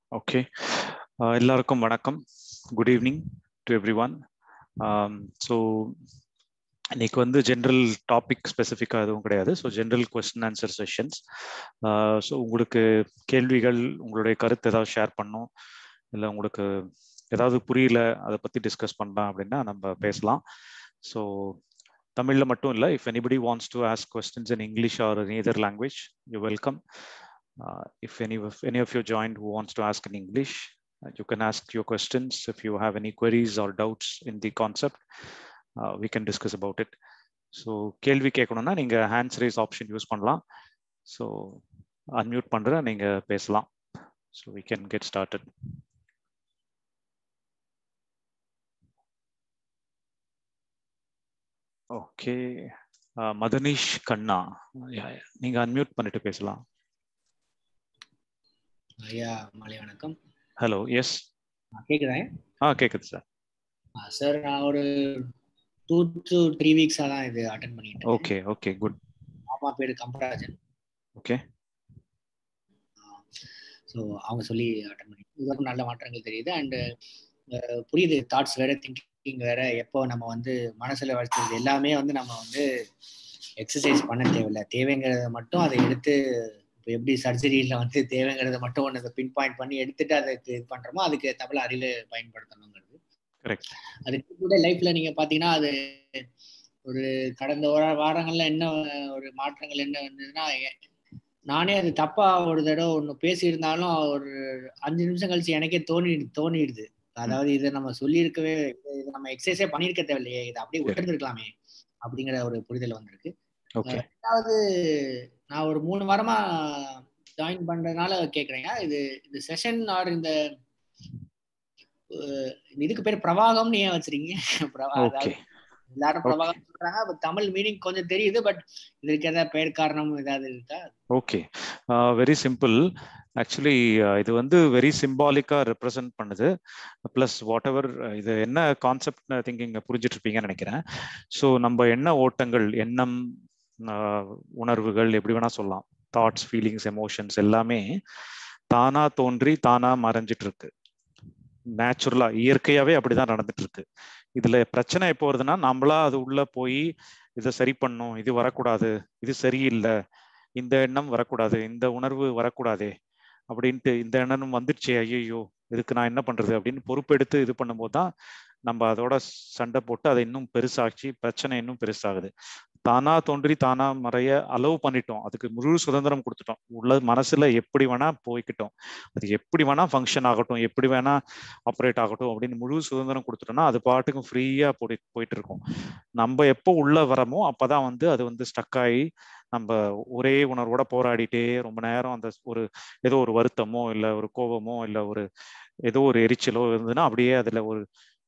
Okay எல்லாருக்கும் வணக்கம் good evening to everyone so இன்னைக்கு வந்து ஜென்ரல் டாபிக் ஸ்பெசிஃபிக்காக எதுவும் கிடையாது so general question answer sessions so உங்களுக்கு கேள்விகள் உங்களுடைய கருத்து ஏதாவது ஷேர் பண்ணும் இல்லை உங்களுக்கு ஏதாவது புரியல அதை பற்றி டிஸ்கஸ் பண்ணலாம் அப்படின்னா நம்ம பேசலாம் ஸோ தமிழில் மட்டும் இல்லை if anybody wants to ask questions in English or in either language you welcome Uh, if any of any of you joined who wants to ask in English, uh, you can ask your questions. If you have any queries or doubts in the concept, uh, we can discuss about it. So கேள்வி கேட்கணும்னா நீங்க hands raise option use பண்ணலாம் so unmute பண்ற நீங்க பேசலாம் so we can get started okay Madhanish Kanna நீங்க unmute பண்ணிட்டு பேசலாம் ஐயா மாலை வணக்கம் ஹலோ எஸ் கேக்குதா ஆ கேக்குது சார் சார் நான் ஒரு டூ டு த்ரீ வீக்ஸா தான் இது அட்டன் பண்ணிட்டு ஓகே ஓகே குட் அம்மா பேரு கம்பராஜன் ஓகே ஸோ அவங்க சொல்லி அட்டன் பண்ணி இதுவரைக்கும் நல்ல மாற்றங்கள் தெரியுது அண்ட் புரியுது தாட்ஸ் வேற திங்கிங் வேற எப்போ நம்ம வந்து மனசுல வச்சுக்கிறது எல்லாமே வந்து நம்ம வந்து எக்ஸசைஸ் பண்ண தேவையில்லை தேவைங்கிறத மட்டும் அதை எடுத்து இப்போ எப்படி சர்ஜரியில் வந்து தேவைங்கிறத மட்டும் ஒன்று பின் பாயிண்ட் பண்ணி எடுத்துட்டு அதை இது பண்ணுறோமோ அதுக்கு தவிர அறிவு பயன்படுத்தணுங்கிறது கரெக்ட் அதுக்கு கூட லைஃப்ல நீங்க பாத்தீங்கன்னா அது ஒரு கடந்த ஒரு வாரங்கள்ல என்ன ஒரு மாற்றங்கள் என்ன வந்ததுன்னா நானே அது தப்பா ஒரு தடவை ஒன்று பேசியிருந்தாலும் ஒரு அஞ்சு நிமிஷம் கழிச்சு எனக்கே தோணி தோணிடுது அதாவது இதை நம்ம சொல்லியிருக்கவே இதை நம்ம எக்ஸசைஸே பண்ணியிருக்க தேவையில்லையே இதை அப்படியே விட்டுருந்துருக்கலாமே அப்படிங்கிற ஒரு புரிதல் வந்திருக்கு ரெண்டாவது நான் ஒரு மூணு வாரமா ஜாயின் பண்றதுனால கேக்குறேங்க இது இந்த செஷன் ஆர் இந்த இதுக்கு பேர் பிரவாகம்னு ஏன் வச்சிருக்கீங்க எல்லாரும் பிரவாகம் சொல்றாங்க தமிழ் மீனிங் கொஞ்சம் தெரியுது பட் இதுக்கு ஏதாவது பெயர் காரணம் ஏதாவது இருக்கா ஓகே வெரி சிம்பிள் ஆக்சுவலி இது வந்து வெரி சிம்பாலிக்கா ரெப்ரசன்ட் பண்ணுது பிளஸ் வாட் எவர் இது என்ன கான்செப்ட் திங்கிங் புரிஞ்சிட்டு இருப்பீங்கன்னு நினைக்கிறேன் ஸோ நம்ம எண்ண ஓட்டங்கள் எண்ணம் உணர்வுகள் எப்படி வேணா சொல்லலாம் தாட்ஸ் ஃபீலிங்ஸ் எமோஷன்ஸ் எல்லாமே தானா தோன்றி தானா மறைஞ்சிட்டு இருக்கு நேச்சுரலா இயற்கையாவே அப்படிதான் நடந்துட்டு இருக்கு இதுல பிரச்சனை எப்போ வருதுன்னா நம்மளா அது உள்ள போய் இதை சரி பண்ணும் இது வரக்கூடாது இது சரியில்லை இந்த எண்ணம் வரக்கூடாது இந்த உணர்வு வரக்கூடாதே அப்படின்ட்டு இந்த எண்ணம் வந்துடுச்சே ஐயோ இதுக்கு நான் என்ன பண்றது அப்படின்னு பொறுப்பெடுத்து இது பண்ணும்போது தான் நம்ம அதோட சண்டை போட்டு அதை இன்னும் பெருசாச்சு பிரச்சனை இன்னும் பெருசாகுது தானா தோன்றி தானா மறைய அலோவ் பண்ணிட்டோம் அதுக்கு முழு சுதந்திரம் கொடுத்துட்டோம் உள்ள மனசுல எப்படி வேணா போய்கிட்டோம் அது எப்படி வேணா ஃபங்க்ஷன் ஆகட்டும் எப்படி வேணா ஆப்ரேட் ஆகட்டும் அப்படின்னு முழு சுதந்திரம் கொடுத்துட்டோம்னா அது பாட்டுக்கும் ஃப்ரீயா போய் போயிட்டு இருக்கும் நம்ம எப்போ உள்ள வரமோ அப்பதான் வந்து அது வந்து ஸ்டக் ஆகி நம்ம ஒரே உணர்வோட போராடிட்டே ரொம்ப நேரம் அந்த ஒரு ஏதோ ஒரு வருத்தமோ இல்லை ஒரு கோபமோ இல்லை ஒரு ஏதோ ஒரு எரிச்சலோ இருந்ததுன்னா அப்படியே அதுல ஒரு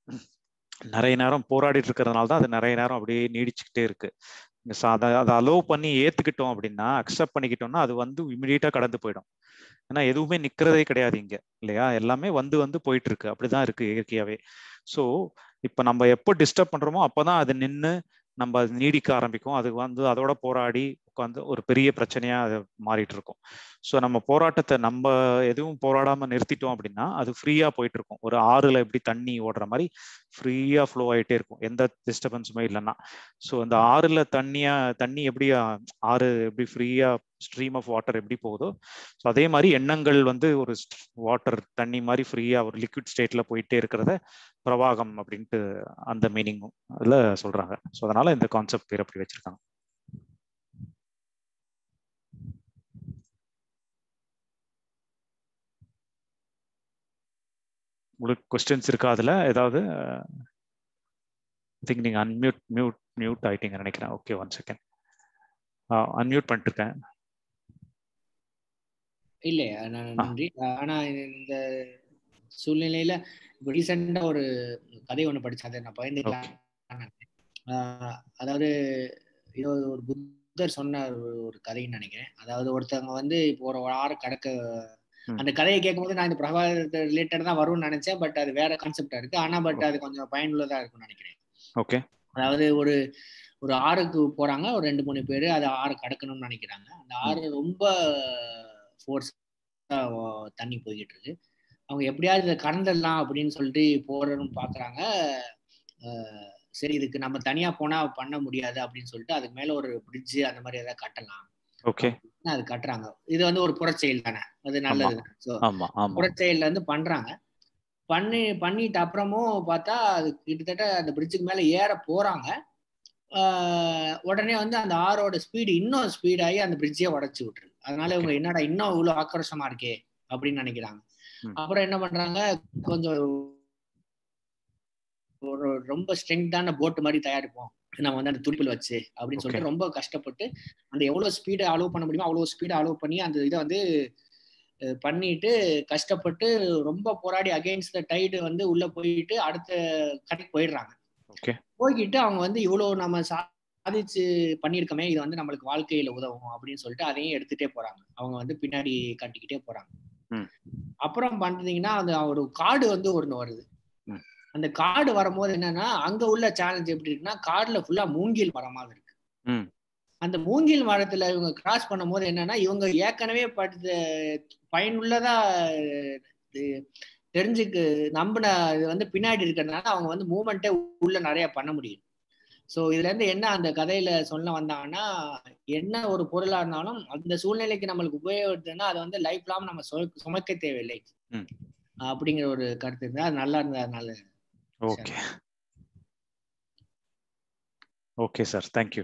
நிறைய நேரம் போராடிட்டு இருக்கிறதுனால தான் அது நிறைய நேரம் அப்படியே நீடிச்சுக்கிட்டே இருக்கு அதை அதை அலோவ் பண்ணி ஏத்துக்கிட்டோம் அப்படின்னா அக்செப்ட் பண்ணிக்கிட்டோம்னா அது வந்து இமிடியேட்டா கடந்து போயிடும் ஏன்னா எதுவுமே நிக்கிறதே கிடையாது இங்க இல்லையா எல்லாமே வந்து வந்து போயிட்டு இருக்கு அப்படிதான் இருக்கு இயற்கையாவே ஸோ இப்ப நம்ம எப்போ டிஸ்டர்ப் பண்றோமோ அப்பதான் அது நின்று நம்ம அது நீடிக்க ஆரம்பிக்கும் அது வந்து அதோட போராடி உட்காந்து ஒரு பெரிய பிரச்சனையா அது மாறிட்டு இருக்கும் ஸோ நம்ம போராட்டத்தை நம்ம எதுவும் போராடாம நிறுத்திட்டோம் அப்படின்னா அது ஃப்ரீயா போயிட்டு இருக்கும் ஒரு ஆறுல எப்படி தண்ணி ஓடுற மாதிரி ஃப்ரீயா ஃப்ளோ ஆகிட்டே இருக்கும் எந்த டிஸ்டர்பன்ஸுமே இல்லைன்னா ஸோ அந்த ஆறுல தண்ணியா தண்ணி எப்படி ஆறு எப்படி ஃப்ரீயா ஸ்ட்ரீம் ஆஃப் வாட்டர் எப்படி போகுதோ ஸோ அதே மாதிரி எண்ணங்கள் வந்து ஒரு வாட்டர் தண்ணி மாதிரி ஃப்ரீயா ஒரு லிக்விட் ஸ்டேட்ல போயிட்டே இருக்கிறத பிரவாகம் அப்படின்ட்டு அந்த மீனிங் அதுல சொல்றாங்க ஸோ அதனால இந்த கான்செப்ட் பேர் அப்படி வச்சிருக்காங்க உங்களுக்கு கொஸ்டின்ஸ் இருக்கா அதுல ஏதாவது திங்க் நீங்க அன்மியூட் மியூட் மியூட் ஆயிட்டீங்க நினைக்கிறேன் ஓகே ஒன் செகண்ட் அன்மியூட் பண்ணிட்டு இருக்கேன் இல்லையா நன்றி ஆனா இந்த சூழ்நிலையில இப்போ ரீசெண்டா ஒரு கதை ஒண்ணு படிச்சேன் அதை நான் பயந்துக்கலாம் அதாவது இது ஒரு புத்தர் சொன்ன ஒரு கதைன்னு நினைக்கிறேன் அதாவது ஒருத்தவங்க வந்து இப்போ ஒரு வாரம் கடக்க அந்த கதையை கேட்கும்போது நான் இந்த பிரபாகரத்தை ரிலேட்டட் தான் வரும்னு நினைச்சேன் பட் அது வேற கான்செப்டா இருக்கு ஆனா பட் அது கொஞ்சம் பயனுள்ளதா இருக்கும்னு நினைக்கிறேன் ஓகே அதாவது ஒரு ஒரு ஆறுக்கு போறாங்க ஒரு ரெண்டு மூணு பேர் அது ஆறு கடக்கணும்னு நினைக்கிறாங்க அந்த ஆறு ரொம்ப ஃபோர்ஸ் தண்ணி போய்கிட்டு இருக்கு அவங்க எப்படியாவது இதை கடந்துடலாம் அப்படின்னு சொல்லிட்டு போறன்னு பாக்குறாங்க சரி இதுக்கு நம்ம தனியா போனா பண்ண முடியாது அப்படின்னு சொல்லிட்டு அதுக்கு மேல ஒரு பிரிட்ஜ் அந்த மாதிரி ஏதாவது கட்டலாம் ஓகே அது கட்டுறாங்க இது வந்து ஒரு புறச்செயல் தானே அது நல்லது ஸோ ஆமா ஆமா புறச்செயல்ல இருந்து பண்றாங்க பண்ணி பண்ணிட்டு அப்புறமும் பார்த்தா அது கிட்டத்தட்ட அந்த பிரிட்ஜுக்கு மேல ஏற போறாங்க ஆஹ் உடனே வந்து அந்த ஆரோட ஸ்பீடு இன்னும் ஸ்பீடாகி அந்த பிரிட்ஜே உடச்சி விட்டுருது அதனால இவங்க என்னடா இன்னும் இவ்வளவு ஆக்ரோஷமா இருக்கே அப்படின்னு நினைக்கிறாங்க ம். அப்புறம் என்ன பண்றாங்க கொஞ்சம் ஒரு ரொம்ப ஸ்ட்ரெங்தான போட் மாதிரி தயாரிப்போம் நம்ம வந்து அந்த துடிப்பில் வச்சு அப்படின்னு சொல்லிட்டு ரொம்ப கஷ்டப்பட்டு அந்த எவ்வளவு ஸ்பீடை அலோவ் பண்ண முடியுமோ அவ்வளவு ஸ்பீடை அலோவ் பண்ணி அந்த இதை வந்து அஹ், பண்ணிட்டு கஷ்டப்பட்டு ரொம்ப போராடி அகைன்ஸ்ட் த டைடு வந்து உள்ள போயிட்டு அடுத்த கடைக்கு போயிடுறாங்க ஓகே போய்கிட்டு அவங்க வந்து இவ்வளவு நம்ம சாதிச்சு பண்ணியிருக்கோமே இது வந்து நம்மளுக்கு வாழ்க்கையில உதவும் அப்படின்னு சொல்லிட்டு அதையும் எடுத்துட்டே போறாங்க அவங்க வந்து பின்னாடி கட்டிக்கிட்டே போறாங்க ம். அப்புறம் பண்றீங்கன்னா அந்த ஒரு காடு வந்து ஒண்ணு வருது ம். அந்த காடு வரும்போது என்னன்னா அங்க உள்ள சேலஞ்ச் எப்படி இருக்குன்னா காடுல ஃபுல்லா மூங்கில் மரமா இருக்கு ம். அந்த மூங்கில் மரத்துல இவங்க கிராஸ் பண்ணும்போது என்னன்னா இவங்க ஏற்கனவே படித்த பயனுள்ளதா இது தெரிஞ்சுக்கு நம்பின இது வந்து பின்னாடி இருக்கிறதுனால அவங்க வந்து மூமெண்ட்டே உள்ள நிறைய பண்ண முடியும் ஸோ இதுல இருந்து என்ன அந்த கதையில சொல்ல வந்தாங்கன்னா என்ன ஒரு பொருளா இருந்தாலும் அந்த சூழ்நிலைக்கு நம்மளுக்கு உபயோகப்படுதுன்னா அதை வந்து லைஃப் லாங் நம்ம சுமக்க- சுமக்க தேவையில்லை ம். அப்படிங்கிற ஒரு கருத்து இருந்தா அது நல்லா இருந்தது அதனால ஓகே ஓகே சார் தேங்க்யூ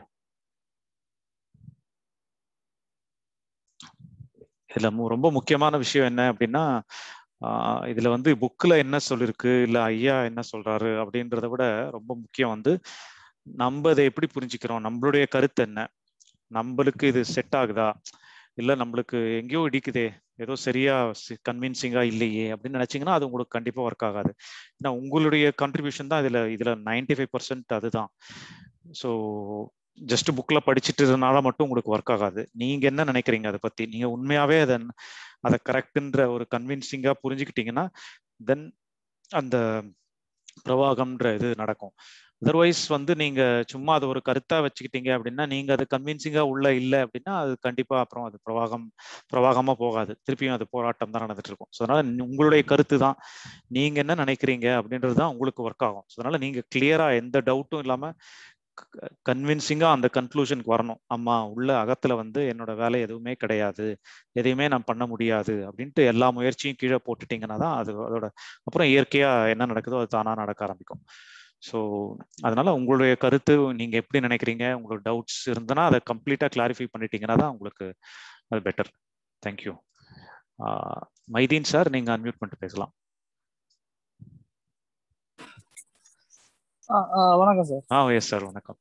இதுல மு- ரொம்ப முக்கியமான விஷயம் என்ன அப்படின்னா ஆஹ் இதுல வந்து புக்ல என்ன சொல்லிருக்கு இல்ல ஐயா என்ன சொல்றாரு அப்படின்றத விட ரொம்ப முக்கியம் வந்து நம்ம இதை எப்படி புரிஞ்சுக்கிறோம் நம்மளுடைய கருத்து என்ன நம்மளுக்கு இது செட் ஆகுதா இல்ல நம்மளுக்கு எங்கேயோ இடிக்குதே ஏதோ சரியா கன்வின்சிங்கா இல்லையே அப்படின்னு நினைச்சீங்கன்னா அது உங்களுக்கு கண்டிப்பா ஒர்க் ஆகாது ஏன்னா உங்களுடைய கான்ட்ரிபியூஷன் தான் இதுல இதுல நைன்டி ஃபைவ் பர்சன்ட் அதுதான் ஸோ ஜஸ்ட் புக்ல படிச்சுட்டுனால மட்டும் உங்களுக்கு ஒர்க் ஆகாது நீங்க என்ன நினைக்கிறீங்க அதை பத்தி நீங்க உண்மையாவே அதை அதை கரெக்ட்ன்ற ஒரு கன்வின்சிங்கா புரிஞ்சுக்கிட்டீங்கன்னா தென் அந்த பிரவாகம்ன்ற இது நடக்கும் அதர்வைஸ் வந்து நீங்க சும்மா அது ஒரு கருத்தா வச்சுக்கிட்டீங்க அப்படின்னா நீங்க அது கன்வின்சிங்கா உள்ள இல்லை அப்படின்னா அது கண்டிப்பா அப்புறம் அது பிரவாகம் பிரவாகமா போகாது திருப்பியும் அது போராட்டம் தான் நடந்துட்டு இருக்கும் ஸோ அதனால நீ- உங்களுடைய கருத்து தான் நீங்க என்ன நினைக்கிறீங்க அப்படின்றது தான் உங்களுக்கு ஒர்க் ஆகும் ஸோ அதனால நீங்க கிளியரா எந்த டவுட்டும் இல்லாம கன்வின்சிங்கா அந்த கன்க்ளூஷனுக்கு வரணும் அம்மா உள்ள அகத்துல வந்து என்னோட வேலை எதுவுமே கிடையாது எதையுமே நான் பண்ண முடியாது அப்படின்ட்டு எல்லா முயற்சியும் கீழே போட்டுட்டீங்கன்னா தான் அது அதோட அப்புறம் இயற்கையா என்ன நடக்குதோ அது தானா நடக்க ஆரம்பிக்கும் ஸோ அதனால உங்களுடைய கருத்து நீங்க எப்படி நினைக்கிறீங்க உங்களோட டவுட்ஸ் இருந்தனா அதை கம்ப்ளீட்டா கிளாரிஃபை பண்ணிட்டீங்கன்னா தான் உங்களுக்கு அது பெட்டர் தேங்க்யூ மைதீன் சார் நீங்க அன்மியூட் பண்ணிட்டு பேசலாம் ஆ, ஆ, வணக்கம் சார் ஆ எஸ் சார் வணக்கம்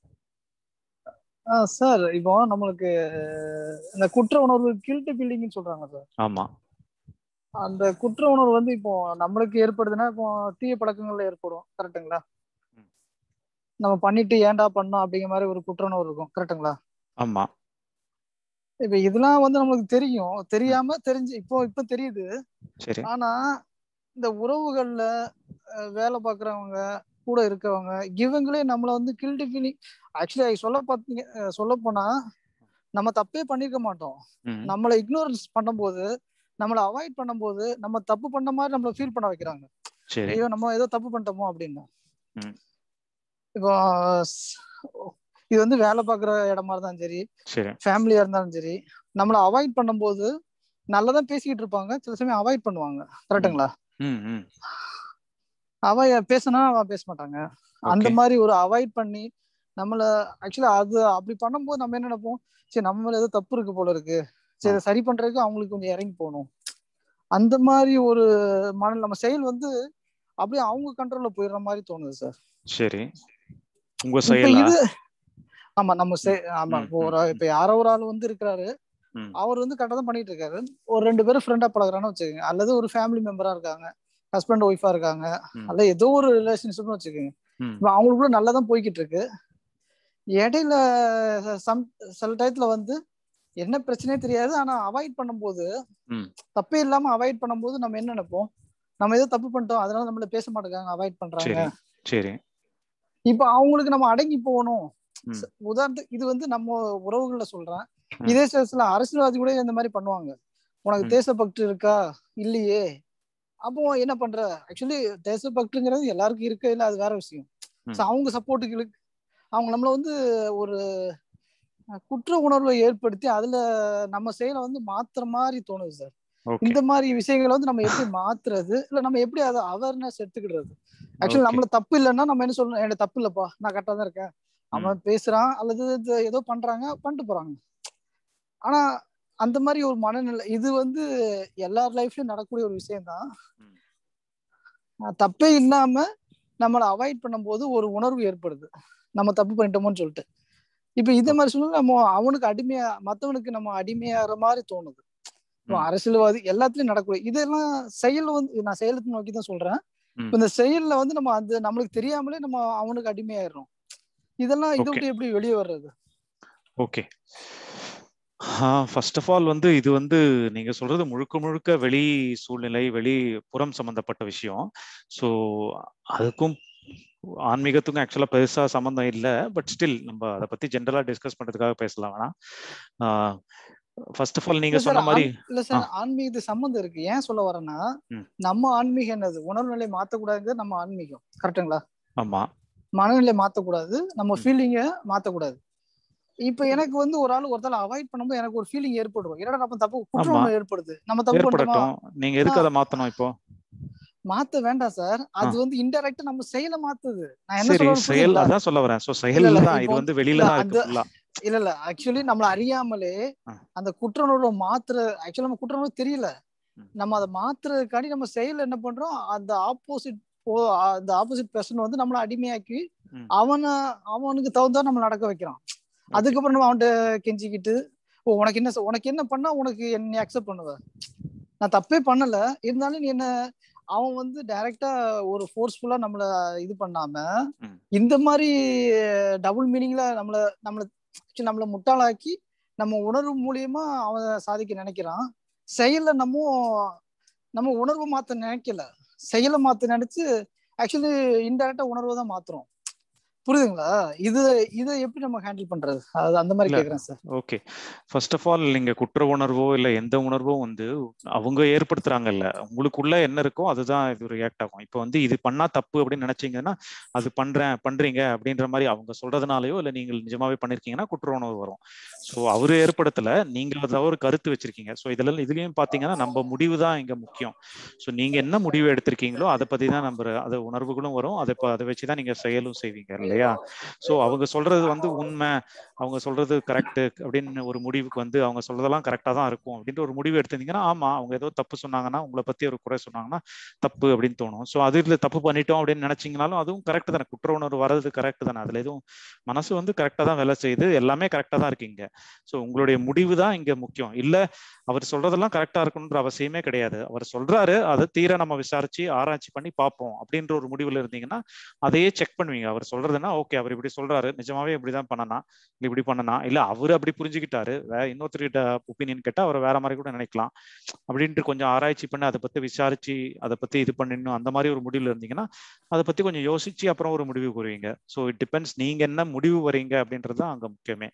ஆ, சார் இப்போ நம்மளுக்கு இந்த குற்ற உணர்வு கில்ட் ஃபீலிங்னு சொல்றாங்க சார் ஆமா அந்த குற்ற உணர்வு வந்து இப்போ நம்மளுக்கு ஏற்படுதுன்னா இப்போ தீய பழக்கங்கள்ல ஏற்படும் கரெக்ட்டுங்களா ம். நம்ம பண்ணிட்டு ஏன்டா பண்ணோம் அப்படிங்கிற மாதிரி ஒரு குற்ற உணர்வு இருக்கும் கரெக்ட்டுங்களா ஆமா இப்ப இதெல்லாம் வந்து நம்மளுக்கு தெரியும் தெரியாம தெரிஞ்சு இப்போ இப்ப தெரியுது சரி ஆனா இந்த உறவுகள்ல அஹ், வேலை பார்க்கறவங்க கூட இருக்கவங்க இவங்களே நம்மள வந்து கில்டி ஃபீலிங் ஆக்சுவலி சொல்ல பார்த்தீங்க சொல்ல போனா நம்ம தப்பே பண்ணிருக்க மாட்டோம் ம் நம்மளை இக்னோரன்ஸ் பண்ணும்போது நம்மளை அவாய்ட் பண்ணும்போது நம்ம தப்பு பண்ண மாதிரி நம்மள ஃபீல் பண்ண வைக்கிறாங்க சரி ஐயோ நம்ம ஏதோ தப்பு பண்ணிட்டோமோ அப்படின்னு ம். இப்போ ஸ்- இது வந்து வேலை பார்க்குற இடமா இருந்தாலும் சரி சரி ஃபேமிலியா இருந்தாலும் சரி நம்மளை அவாய்ட் பண்ணும்போது நல்லதான் பேசிக்கிட்டு இருப்பாங்க சில சமயம் அவாய்ட் பண்ணுவாங்க கரெக்ட்டுங்களா ம் ம் அவ பேசினா அவ பேச மாட்டாங்க அந்த ஓகே மாதிரி ஒரு அவாய்ட் பண்ணி நம்மள ஆக்சுவலா அது அப்படி பண்ணும்போது நம்ம என்ன நினைப்போம் சரி நம்ம மேல ஏதோ தப்பு இருக்கு போல இருக்கு சரி இதை சரி பண்றதுக்கு அவங்களுக்கு கொஞ்சம் இறங்கி போகணும் அந்த மாதிரி ஒரு மன நம்ம செயல் வந்து அப்படியே அவங்க கண்ட்ரோல்ல போயிடுற மாதிரி தோணுது சார் சரி உங்க இப்ப செயலா இது ஆமா நம்ம செ- ஆமா ம், இப்போ ம், ஒரு ம். இப்ப யாரோ ஒரு ஆள் வந்து இருக்கிறாரு ம். அவர் வந்து கரெக்டா தான் பண்ணிட்டு இருக்காரு ஒரு ரெண்டு பேரும் ஃப்ரெண்டா பழகுறான்னு வச்சுக்கோங்க அல்லது ஒரு ஃபேமிலி மெம்பரா இருக்காங்க ஹஸ்பண்ட் ஒய்ஃபா இருக்காங்க ம். அல்ல ஏதோ ஒரு ரிலேஷன்ஷிப்னு வச்சுக்கோங்க ம் இப்ப அவங்களுக்குள்ள நல்லா தான் போய்கிட்டு இருக்கு இடையில சம் சில டயத்துல வந்து என்ன பிரச்சனையே தெரியாது ஆனா அவாய்ட் பண்ணும்போது ம். தப்பே இல்லாம அவாய்ட் பண்ணும்போது நம்ம என்ன நினைப்போம் நம்ம ஏதோ தப்பு பண்ணிட்டோம் அதனால நம்மள பேச மாட்டேங்காங்க அவாய்ட் பண்றாங்க சரி சரி இப்ப அவங்களுக்கு நம்ம அடங்கி போகணும் ம். உதாரணத்துக்கு இது வந்து நம்ம உறவுகள்ல சொல்றேன் ம். இதே சில அரசியல்வாதி கூட இந்த மாதிரி பண்ணுவாங்க உனக்கு ம். தேசபக்தி இருக்கா இல்லையே அப்போ என்ன பண்ற ஆக்சுவலி தேசபக்திங்கிறது எல்லாருக்கும் இருக்கு இல்ல அது வேற விஷயம் ம். So, அவங்க சப்போர்ட்டுகளுக்கு அவங்க நம்மள வந்து ஒரு அஹ், குற்ற உணர்வை ஏற்படுத்தி அதுல நம்ம செயலை வந்து மாத்துற மாதிரி தோணுது சார் ஓகே இந்த மாதிரி விஷயங்களை வந்து நம்ம எப்படி மாத்துறது இல்ல நம்ம எப்படி அதை அவேர்னஸ் எடுத்துக்கிடுறது ஆக்சுவலி Okay. நம்மள தப்பு இல்லைன்னா நம்ம என்ன சொல்லணும் எனக்கு தப்பு இல்லப்பா நான் கரெக்டா தான் இருக்கேன் அவன் பேசுறான் அல்லது இது ஏதோ பண்றாங்க பண்ணிட்டு போறாங்க ஆனா அந்த மாதிரி ஒரு மனநிலை இது வந்து எல்லார் லைஃப்லயும் நடக்கக்கூடிய ஒரு விஷயம் தான் ம். தப்பே இல்லாம நம்மளை அவாய்ட் பண்ணும்போது ஒரு உணர்வு ஏற்படுது நம்ம தப்பு பண்ணிட்டோமோன்னு சொல்லிட்டு இப்ப இந்த மாதிரி சூழ்நிலை நம்ம அவனுக்கு அடிமையா மத்தவனுக்கு நம்ம அடிமையாகிற மாதிரி தோணுது இப்போ ம். அரசியல்வாதி எல்லாத்துலயும் நடக்கக்கூடிய இதெல்லாம் செயல் வந்து நான் செயலத்தை நோக்கி தான் சொல்றேன் ம். இப்ப இந்த செயல்ல வந்து நம்ம அந்த நம்மளுக்கு தெரியாமலே நம்ம அவனுக்கு அடிமையாயிடுறோம் இதெல்லாம் இதை Okay. விட்டு எப்படி வெளியே வர்றது ஓகே ஃபர்ஸ்ட் ஆஃப் ஆல் வந்து இது வந்து நீங்க சொல்றது முழுக்க முழுக்க வெளி சூழ்நிலை வெளி புறம் சம்பந்தப்பட்ட விஷயம் ஸோ அதுக்கும் ஆன்மீகத்துக்கும் ஆக்சுவலா பெருசா சம்மந்தம் இல்லை பட் ஸ்டில் நம்ம அதை பத்தி ஜென்ரலா டிஸ்கஸ் பண்றதுக்காக பேசலாம் வேணா ஃபர்ஸ்ட் ஆஃப் ஆல் நீங்க இல்ல சொன்ன சார், மாதிரி ஆன்- இல்ல சார் ஆன்மீகத்து சம்மந்தம் இருக்கு ஏன் சொல்ல வரேன்னா ம். நம்ம ஆன்மீகம் என்னது உணர்வு நிலை மாத்தக்கூடாது நம்ம ஆன்மீகம் கரெக்ட்டுங்களா ஆமா மனநிலை மாத்தக்கூடாது நம்ம ம். ஃபீலிங்க மாத்தக்கூடாது இப்ப எனக்கு வந்து ஒரு ஆள் ஒருத்தால அவாய்ட் பண்ணும்போது எனக்கு ஒரு ஃபீலிங் ஏற்படும் என்னடா நம்ம தப்பு குற்ற ஆமா. உணர்வு ஏற்படுது நம்ம தப்பு பண்ணிட்டோமா ஏற்படட்டும் நீங்க எதுக்கு அதை மாத்தணும் இப்போ மாத்த வேண்டாம் சார் அது வந்து இன்டெரக்டா நம்ம செயலை மாத்துது நான் என்ன சரி சொல்றேன் செயல் புரியுதுங்களா அதான் சொல்ல வரேன் ஸோ இல்ல, செயல்ல இல்ல, தான் இப்போ இது வந்து வெளியில இல்ல, தான் இருக்கு அந்த- ஃபுல்லா இல்ல இல்ல ஆக்சுவலி நம்மள அறியாமலே ஆ. அந்த குற்ற உணர்வை மாத்துற ஆக்சுவலி நம்ம குற்ற உணர்வு தெரியல ம். நம்ம அதை மாத்துறதுக்காண்டி நம்ம செயல் என்ன பண்றோம் அந்த ஆப்போசிட் அந்த ஆப்போசிட் பர்சன் வந்து நம்மள அடிமையாக்கி ம். அவனை அவனுக்கு தகுந்தா நம்ம நடக்க வைக்கிறான் அதுக்கப்புறம் நம்ம அவன்கிட்ட கெஞ்சிக்கிட்டு ஓ உனக்கு என்ன சொ- உனக்கு என்ன பண்ணா உனக்கு என்னை அக்செப்ட் பண்ணுவ நான் தப்பே பண்ணல இருந்தாலும் நீ என்ன அவன் வந்து டைரக்டா ஒரு ஃபோர்ஸ்ஃபுல்லா நம்மள இது பண்ணாம ம். இந்த மாதிரி டபுள் மீனிங்ல நம்மள நம்மள actually நம்மள முட்டாளாக்கி நம்ம உணர்வு மூலியமா அவன் சாதிக்க நினைக்கிறான் செயல்ல நம்ம நம்ம உணர்வு மாத்த நினைக்கல செயலை மாத்த நினைச்சு ஆக்சுவலி இன்டெரக்டா உணர்வை தான் மாத்துறோம் புரியுதுங்களா இது இதை எப்படி நம்ம ஹேண்டில் பண்றது அது அந்த மாதிரி இல்ல. கேக்குறேன் sir okay first of all நீங்க குற்ற உணர்வோ இல்ல எந்த உணர்வோ வந்து அவங்க ஏற்படுத்துறாங்கல்ல உங்களுக்குள்ள என்ன இருக்கோ அதுதான் இது ரியாக்ட் ஆகும் இப்போ வந்து இது பண்ணா தப்பு அப்படின்னு நினைச்சீங்கன்னா அது பண்றேன் பண்றீங்க அப்படின்ற மாதிரி அவங்க சொல்றதுனாலயோ இல்ல நீங்கள் நிஜமாவே பண்ணிருக்கீங்கன்னா குற்ற உணர்வு வரும் ஸோ அவரு ஏற்படுத்தல நீங்க அதை ஒரு கருத்து வச்சிருக்கீங்க ஸோ இதெல்லாம் இதுலயும் பாத்தீங்கன்னா நம்ம முடிவு தான் இங்க முக்கியம் ஸோ நீங்க என்ன முடிவு எடுத்திருக்கீங்களோ அதை பத்தி தான் நம்ம அது உணர்வுகளும் வரும் அதை ப- அதை வச்சுதான் நீங்க செயலும் செய்வீங்க இல்லையா ஸோ அவங்க சொல்றது வந்து உண்மை அவங்க சொல்றது கரெக்ட் அப்படின்னு ஒரு முடிவுக்கு வந்து அவங்க சொல்றதெல்லாம் கரெக்டா தான் இருக்கும் அப்படின்ற ஒரு முடிவு எடுத்திருந்தீங்கன்னா ஆமா அவங்க ஏதோ தப்பு சொன்னாங்கன்னா உங்களை பத்தி ஒரு குறை சொன்னாங்கன்னா தப்பு அப்படின்னு தோணும் ஸோ அது இதுல தப்பு பண்ணிட்டோம் அப்படின்னு நினைச்சீங்கனாலும் அதுவும் கரெக்ட் தானே குற்ற உணர்வு வர்றது கரெக்ட் தானே அதுல எதுவும் மனசு வந்து கரெக்டா தான் வேலை செய்யுது எல்லாமே கரெக்டா தான் இருக்கீங்க ஸோ உங்களுடைய முடிவு தான் இங்க முக்கியம் இல்ல அவர் சொல்றதெல்லாம் கரெக்டா இருக்கணுன்ற அவசியமே கிடையாது அவர் சொல்றாரு அதை தீர நம்ம விசாரிச்சு ஆராய்ச்சி பண்ணி பார்ப்போம் அப்படின்ற ஒரு முடிவுல இருந்தீங்கன்னா அதையே செக் பண்ணுவீங்க அவர் சொல்றதுன்னா ஓகே அவர் இப்படி சொல்றாரு நிஜமாவே இப்படிதான் பண்ணனா இல்ல இப்படி பண்ணனா இல்ல அவரு அப்படி புரிஞ்சுக்கிட்டாரு வே இன்னொருத்தர்கிட்ட ஒப்பீனியன் கேட்டா அவர் வேற மாதிரி கூட நினைக்கலாம் அப்படின்ட்டு கொஞ்சம் ஆராய்ச்சி பண்ணி அதை பத்தி விசாரிச்சு அதை பத்தி இது பண்ணிடணும் அந்த மாதிரி ஒரு முடிவுல இருந்தீங்கன்னா அதை பத்தி கொஞ்சம் யோசிச்சு அப்புறம் ஒரு முடிவு வருவீங்க ஸோ இட் டிபெண்ட்ஸ் நீங்க என்ன முடிவு வரீங்க அப்படின்றது தான் அங்க முக்கியமே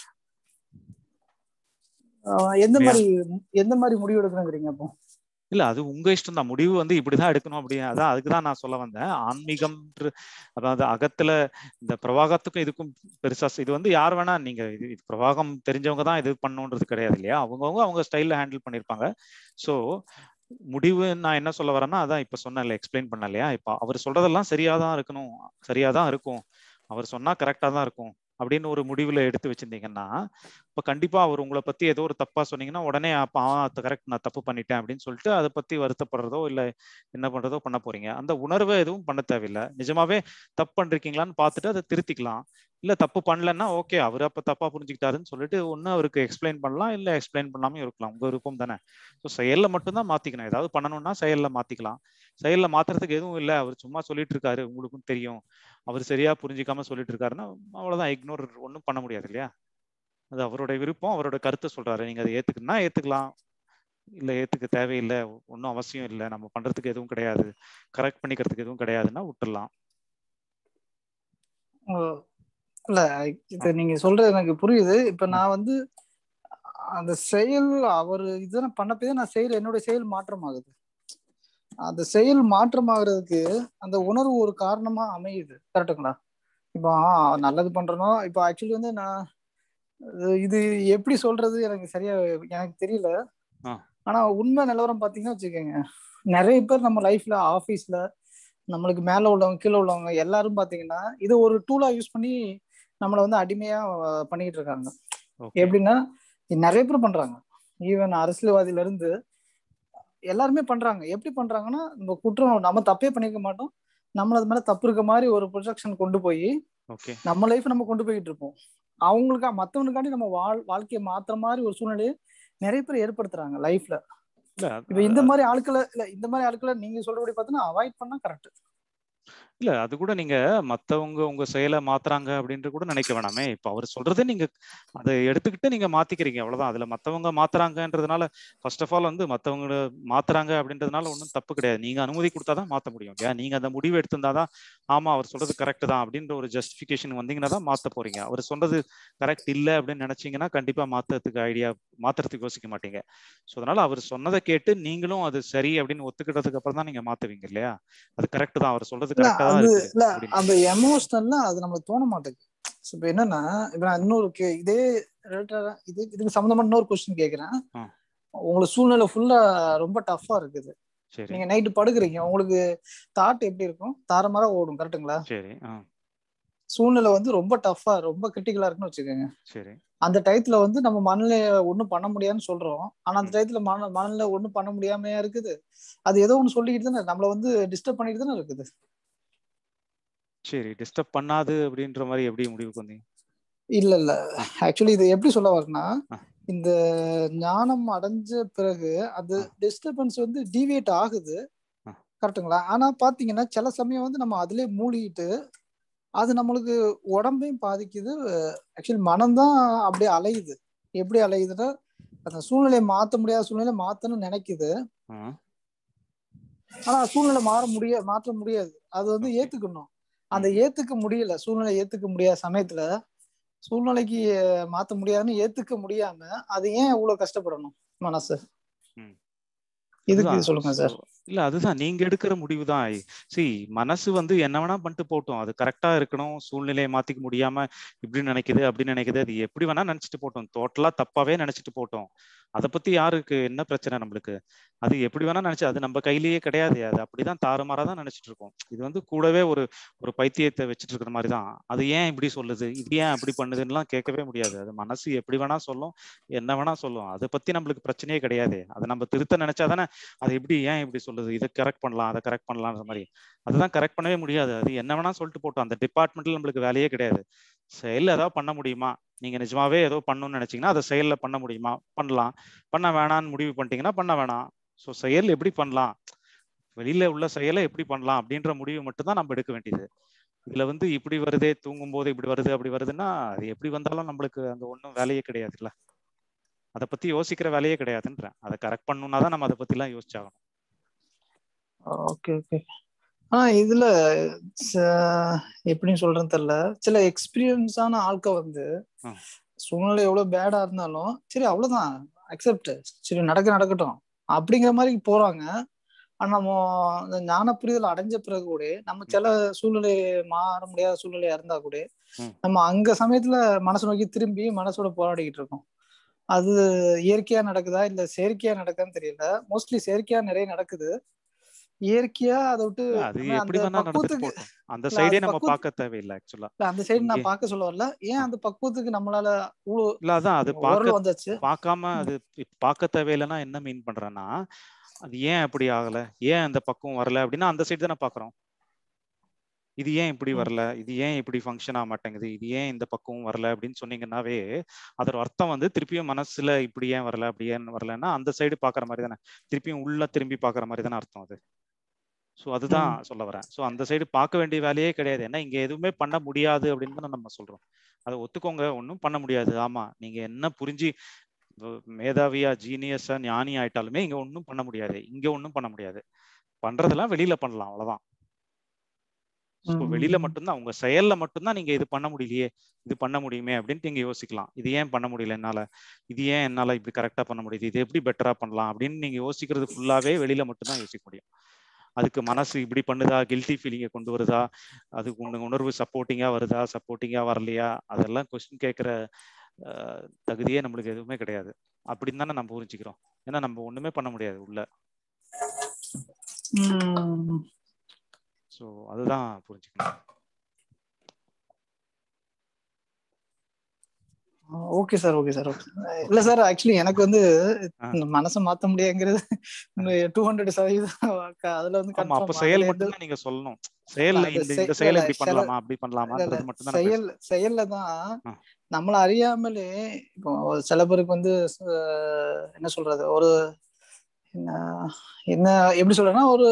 ஆஹ் எந்த மாதிரி எந்த மாதிரி முடிவு எடுக்கணுங்கிறீங்க அப்போ இல்ல அது உங்க இஷ்டம் தான் முடிவு வந்து இப்படிதான் எடுக்கணும் அப்படி அதான் அதுக்கு தான் நான் சொல்ல வந்தேன் ஆன்மீகம் அதாவது அகத்துல இந்த பிரவாகத்துக்கும் இதுக்கும் பெருசா இது வந்து யார் வேணா நீங்க இது இது பிரவாகம் தெரிஞ்சவங்க தான் இது பண்ணணுன்றது கிடையாது இல்லையா அவங்கவுங்க அவங்க ஸ்டைல்ல ஹேண்டில் பண்ணியிருப்பாங்க ஸோ முடிவு நான் என்ன சொல்ல வரேன்னா அதான் இப்ப சொன்னேன்ல எக்ஸ்பிளைன் பண்ண இல்லையா இப்ப அவர் சொல்றதெல்லாம் சரியா தான் இருக்கணும் சரியா தான் இருக்கும் அவர் சொன்னா கரெக்டா தான் இருக்கும் அப்படின்னு ஒரு முடிவுல எடுத்து வச்சிருந்தீங்கன்னா இப்ப கண்டிப்பா அவர் உங்களை பத்தி ஏதோ ஒரு தப்பா சொன்னீங்கன்னா உடனே அப்ப கரெக்ட் நான் தப்பு பண்ணிட்டேன் அப்படின்னு சொல்லிட்டு அதை பத்தி வருத்தப்படுறதோ இல்ல என்ன பண்றதோ பண்ண போறீங்க அந்த உணர்வை எதுவும் பண்ண தேவையில்லை நிஜமாவே தப்பு பண்றீங்களான்னு பார்த்துட்டு அதை திருத்திக்கலாம் இல்ல தப்பு பண்ணலன்னா ஓகே அவர் அப்ப தப்பா புரிஞ்சுக்கிட்டாருன்னு சொல்லிட்டு ஒண்ணு அவருக்கு எக்ஸ்பிளைன் பண்ணலாம் இல்ல எக்ஸ்பிளைன் பண்ணாம இருக்கலாம் உங்க விருப்பம் தானே ஸோ செயல்ல மட்டும்தான் மாத்திக்கணும் ஏதாவது பண்ணணும்னா செயல்ல மாத்திக்கலாம் செயல்ல மாத்துறதுக்கு எதுவும் இல்லை அவர் சும்மா சொல்லிட்டு இருக்காரு உங்களுக்கும் தெரியும் அவர் சரியா புரிஞ்சுக்காம சொல்லிட்டு இருக்காருன்னா அவ்வளவுதான் இக்னோர் ஒன்றும் பண்ண முடியாது இல்லையா அது அவருடைய விருப்பம் அவரோட கருத்தை சொல்றாரு நீங்க அதை ஏத்துக்கணும்னா ஏத்துக்கலாம் இல்ல ஏத்துக்க தேவையில்லை ஒன்றும் அவசியம் இல்லை நம்ம பண்றதுக்கு எதுவும் கிடையாது கரெக்ட் பண்ணிக்கிறதுக்கு எதுவும் கிடையாதுன்னா விட்டுடலாம் இல்ல இது நீங்க சொல்றது எனக்கு புரியுது இப்ப நான் வந்து அந்த செயல் அவர் இதெல்லாம் பண்ணப்பே நான் செயல் என்னோட செயல் மாற்றம் ஆகுது அந்த செயல் மாற்றமாகறதுக்கு அந்த உணர்வு ஒரு காரணமா அமையுது கரெக்டுங்களா இப்போ ஆ, நல்லது பண்றனோ இப்போ ஆக்சுவலி வந்து நான் இது- இது எப்படி சொல்றது எனக்கு சரியா எனக்கு தெரியல ஆ. ஆனா உண்மை நிலவரம் பாத்தீங்கன்னா வச்சுக்கோங்க நிறைய பேர் நம்ம லைஃப்ல ஆபீஸ்ல நம்மளுக்கு மேல உள்ளவங்க கீழே உள்ளவங்க எல்லாரும் பாத்தீங்கன்னா இதை ஒரு டூலா யூஸ் பண்ணி நம்மளை வந்து அடிமையா அஹ், பண்ணிட்டு இருக்காங்க ஓகே எப்படின்னா இது நிறைய பேர் பண்றாங்க ஈவன் அரசியல்வாதியில இருந்து எல்லாருமே பண்றாங்க எப்படி பண்றாங்கன்னா நம்ம குற்றம் நம்ம தப்பே பண்ணிக்க மாட்டோம் நம்மள அது மேல தப்பு இருக்க மாதிரி ஒரு ப்ரொஜெக்ஷன் கொண்டு போய் ஓகே நம்ம லைஃப் நம்ம கொண்டு போயிட்டு இருப்போம் அவங்களுக்கா மத்தவனுக்காண்டி நம்ம வாழ் வாழ்க்கையை மாத்துற மாதிரி ஒரு சூழ்நிலையை நிறைய பேர் ஏற்படுத்துறாங்க லைஃப்ல இல்ல இப்ப இந்த மாதிரி ஆட்களை இல்ல இந்த மாதிரி ஆட்களை நீங்க சொல்றபடி பார்த்தீங்கன்னா அவாய்ட் பண்ணா கரெக்ட் இல்ல அது கூட நீங்க மத்தவங்க உங்க செயலை மாத்துறாங்க அப்படின்ட்டு கூட நினைக்க வேணாமே இப்ப அவர் சொல்றதை நீங்க அதை எடுத்துக்கிட்டு நீங்க மாத்திக்கிறீங்க அவ்வளவுதான் அதுல மத்தவங்க மாத்துறாங்கன்றதுனால ஃபர்ஸ்ட் ஆஃப் ஆல் வந்து மத்தவங்க மாத்துறாங்க அப்படின்றதுனால ஒன்றும் தப்பு கிடையாது நீங்க அனுமதி கொடுத்தாதான் மாத்த முடியும் இல்லையா நீங்க அந்த முடிவு எடுத்திருந்தாதான் ஆமா அவர் சொல்றது கரெக்ட் தான் அப்படின்ற ஒரு ஜஸ்டிபிகேஷன் வந்தீங்கன்னா தான் மாத்த போறீங்க அவர் சொல்றது கரெக்ட் இல்ல அப்படின்னு நினைச்சீங்கன்னா கண்டிப்பா மாத்துறதுக்கு ஐடியா மாத்துறதுக்கு யோசிக்க மாட்டீங்க ஸோ அதனால அவர் சொன்னதை கேட்டு நீங்களும் அது சரி அப்படின்னு ஒத்துக்கிட்டதுக்கு அப்புறம் தான் நீங்க மாத்துவீங்க இல்லையா அது கரெக்ட் தான் அவர் சொல்றது இல்ல கரெக்டா தான் அது இருக்குது இல்ல அப்படின்னு அந்த எமோஷனல்ல அது நம்மளுக்கு தோண மாட்டேங்குது So, இப்ப என்னன்னா இப்ப நான் இன்னொரு கே- இதே related ஆ இது இதுக்கு சம்பந்தமா இன்னொரு கொஸ்டின் கேக்குறேன் ஆ. உங்களுக்கு சூழ்நிலை ஃபுல்லா ரொம்ப டஃப்பா இருக்குது சரி நீங்க நைட்டு படுக்குறீங்க உங்களுக்கு தாட் எப்படி இருக்கும் தாறுமாறா ஓடும் கரெக்ட்டுங்களா சரி ஆ சூழ்நிலை வந்து ரொம்ப டஃப்பா ரொம்ப கிரிட்டிக்கலா இருக்குன்னு வச்சுக்கோங்க சரி அந்த டயத்துல வந்து நம்ம மனநிலைய ஒண்ணும் பண்ண முடியாதுன்னு சொல்றோம் ஆனா அந்த டயத்துல மன மனநிலை ஒண்ணும் பண்ண முடியாமையா இருக்குது அது ஏதோ ஒண்ணு சொல்லிக்கிட்டு தானே நம்மள வந்து டிஸ்டர்ப் பண்ணிட்டு தானே இருக்குது சரி டிஸ்டர்ப் பண்ணாது அப்படின்ற மாதிரி எப்படி முடிவுக்கு வந்தீங்க இல்ல இல்ல ஆக்சுவலி இது எப்படி சொல்ல வரேன்னா ஆ. இந்த ஞானம் அடைஞ்ச பிறகு அந்த ஆ. டிஸ்டர்பன்ஸ் வந்து டிவியேட் ஆகுது ஆ. கரெக்ட்டுங்களா ஆனா பாத்தீங்கன்னா சில சமயம் வந்து நம்ம அதுலயே மூழ்கிட்டு அது நம்மளுக்கு உடம்பையும் பாதிக்குது ஆக்சுவலி மனம்தான் அப்படியே அலையுது எப்படி அலையுதுன்னா அந்த சூழ்நிலையை மாத்த முடியாத சூழ்நிலை மாத்தணும்னு நினைக்குது ஆ, ஆனா சூழ்நிலை மாற முடிய மாற்ற முடியாது அது வந்து Okay. ஏத்துக்கணும் அந்த ஏத்துக்க முடியல சூழ்நிலை ஏத்துக்க முடியாத சமயத்துல சூழ்நிலைக்கு அஹ், மாத்த முடியாதுன்னு ஏத்துக்க முடியாம அது ஏன் இவ்வளவு கஷ்டப்படணும் மனசு ம். இதுக்கு அதுதான். சொல்லுங்க சார் So, இல்ல அதுதான் நீங்க எடுக்கிற முடிவு தான் சி மனசு வந்து என்ன வேணா பண்ணிட்டு போட்டோம் அது கரெக்டா இருக்கணும் சூழ்நிலையை மாத்திக்க முடியாம இப்படி நினைக்குது அப்படி நினைக்குது அது எப்படி வேணா நினைச்சிட்டு போட்டோம் டோட்டலா தப்பாவே நினைச்சிட்டு போட்டோம் அதை பத்தி யாருக்கு என்ன பிரச்சனை நம்மளுக்கு அது எப்படி வேணா நினைச்சு அது நம்ம கையிலேயே கிடையாது அது அப்படிதான் தாறுமாறா தான் நினைச்சிட்டு இருக்கோம் இது வந்து கூடவே ஒரு ஒரு பைத்தியத்தை வச்சுட்டு இருக்கிற மாதிரி தான் அது ஏன் இப்படி சொல்லுது இது ஏன் அப்படி பண்ணுதுன்னுலாம் கேட்கவே முடியாது அது மனசு எப்படி வேணா சொல்லும் என்ன வேணா சொல்லும் அதை பத்தி நம்மளுக்கு பிரச்சனையே கிடையாது அதை நம்ம திருத்த நினைச்சா தானே அது எப்படி ஏன் இப்படி சொல்லுது இதை கரெக்ட் பண்ணலாம் அதை கரெக்ட் பண்ணலாம்ன்ற மாதிரி அதுதான் கரெக்ட் பண்ணவே முடியாது அது என்ன வேணா சொல்லிட்டு போட்டோம் அந்த டிபார்ட்மெண்ட்ல நம்மளுக்கு வேலையே கிடையாது செயல் ஏதாவது பண்ண முடியுமா நீங்க நிஜமாவே ஏதோ பண்ணணும்னு நினைச்சீங்கன்னா அதை செயல்ல பண்ண முடியுமா பண்ணலாம் பண்ண வேணாம்னு முடிவு பண்ணிட்டீங்கன்னா பண்ண வேணாம் ஸோ செயல் எப்படி பண்ணலாம் வெளியில உள்ள செயலை எப்படி பண்ணலாம் அப்படின்ற முடிவு மட்டும்தான் நம்ம எடுக்க வேண்டியது இதுல வந்து இப்படி வருதே தூங்கும் போது இப்படி வருது அப்படி வருதுன்னா அது எப்படி வந்தாலும் நம்மளுக்கு அங்க ஒன்றும் வேலையே கிடையாதுல்ல அதை பத்தி யோசிக்கிற வேலையே கிடையாதுன்றேன் அதை கரெக்ட் பண்ணணும்னா தான் நம்ம அதை பத்தி எல்லாம் யோசிச்சாகணும் ஓகே ஓகே ஆனா இதுல ச- எப்படின்னு சொல்றேன்னு தெரியல சில எக்ஸ்பீரியன்ஸான ஆட்க வந்து ஆ. சூழ்நிலை எவ்வளவு பேடா இருந்தாலும் சரி அவ்வளவுதான் அக்செப்ட் சரி நடக்க நடக்கட்டும் அப்படிங்கிற மாதிரி போறாங்க ஆனா நம்ம இந்த ஞான புரிதல் அடைஞ்ச பிறகு கூட நம்ம சில சூழ்நிலை மாற முடியாத சூழ்நிலையா இருந்தா கூட ம். நம்ம அங்க சமயத்துல மனசு நோக்கி திரும்பி மனசோட போராடிக்கிட்டு இருக்கோம் அது இயற்கையா நடக்குதா இல்ல செயற்கையா நடக்குதான்னு தெரியல மோஸ்ட்லி செயற்கையா நிறைய நடக்குது இயற்கையா அதை விட்டு இல்ல, அது நம்ம எப்படி அந்த வேணா நடந்துட்டு பக்குவத்துக்கு போட்டோம் அந்த இல்ல, சைடே அது நம்ம பக்குவத்து- பார்க்க தேவையில்லை ஆக்சுவலா இல்ல அந்த சைடு நான் இங்கே- பார்க்க சொல்ல வரல ஏன் அந்த பக்குவத்துக்கு நம்மளால இவ்வளவு இல்ல அதான் அது ஓரளவு பார்க்க வந்தாச்சு பார்க்காம அது இப்ப பார்க்க தேவையில்லைன்னா என்ன மீன் பண்றேன்னா அது ஏன் அப்படி ஆகல ஏன் அந்த பக்கம் வரல அப்படின்னா அந்த சைடு தானே பாக்குறோம் இது ஏன் இப்படி ம். வரல இது ஏன் இப்படி ஃபங்க்ஷன் ஆக மாட்டேங்குது இது ஏன் இந்த பக்கம் வரல அப்படின்னு சொன்னீங்கன்னாவே அதோட அர்த்தம் வந்து திருப்பியும் மனசுல இப்படி ஏன் வரல அப்படி ஏன் வரலன்னா அந்த சைடு பாக்குற மாதிரி தானே திருப்பியும் உள்ள திரும்பி பாக்குற மாதிரி தானே அர்த்தம் அது ஸோ அதுதான் சொல்ல வரேன் ஸோ அந்த சைடு பார்க்க வேண்டிய வேலையே கிடையாது ஏன்னா இங்க எதுவுமே பண்ண முடியாது அப்படின்னு தானே நம்ம சொல்றோம் அதை ஒத்துக்கோங்க ஒன்றும் பண்ண முடியாது ஆமா நீங்க என்ன புரிஞ்சு வ- மேதாவியா ஜீனியஸா ஞானி ஆயிட்டாலுமே இங்க ஒன்றும் பண்ண முடியாது இங்க ஒன்றும் பண்ண முடியாது பண்றதெல்லாம் வெளியில பண்ணலாம் அவ்வளவுதான் ஸோ ம், வெளியில ம். மட்டும்தான் உங்க செயல்ல மட்டும்தான் நீங்க இது பண்ண முடியலையே இது பண்ண முடியுமே அப்படின்ட்டு நீங்க யோசிக்கலாம் இது ஏன் பண்ண முடியல என்னால இது ஏன் என்னால இப்படி கரெக்டா பண்ண முடியுது இது எப்படி பெட்டரா பண்ணலாம் அப்படின்னு நீங்க யோசிக்கிறது ஃபுல்லாவே வெளியில மட்டும்தான் யோசிக்க முடியும் அதுக்கு மனசு இப்படி பண்ணுதா கில்ட்டி ஃபீலிங்கை கொண்டு வருதா அதுக்கு உங்க உணர்வு சப்போர்ட்டிங்கா வருதா சப்போர்ட்டிங்கா வரலையா அதெல்லாம் கொஸ்டின் கேட்குற தகுதியே நம்மளுக்கு எதுவுமே கிடையாது அப்படின்னு தானே நம்ம புரிஞ்சுக்கிறோம் ஏன்னா நம்ம ஒண்ணுமே பண்ண முடியாது உள்ள ம். ஸோ அதுதான் புரிஞ்சுக்கணும் okay sir okay sir okay இல்ல சார் ஆக்சுவலி எனக்கு வந்து ஆ. இந்த மனசை மாத்த முடியாங்கிறது டூ ஹண்ட்ரட் சதவீதம் அதுல வந்து ஆமா அப்ப confirm. செயல் அதுல மட்டும் எந்த- தான் நீங்க சொல்லணும் செயல் அது இந்த செய்- இந்த செயலை இல்ல, இப்படி சில- பண்ணலாமா அப்படி இல்ல, இல்ல, பண்ணலாமான்றது மட்டும் தான் செயல் செயல்ல தான் ஆ. நம்மள அறியாமலே இப்போ சில பேருக்கு வந்து அஹ், என்ன சொல்றது ஒரு என்ன என்ன எப்படி சொல்றேன்னா ஒரு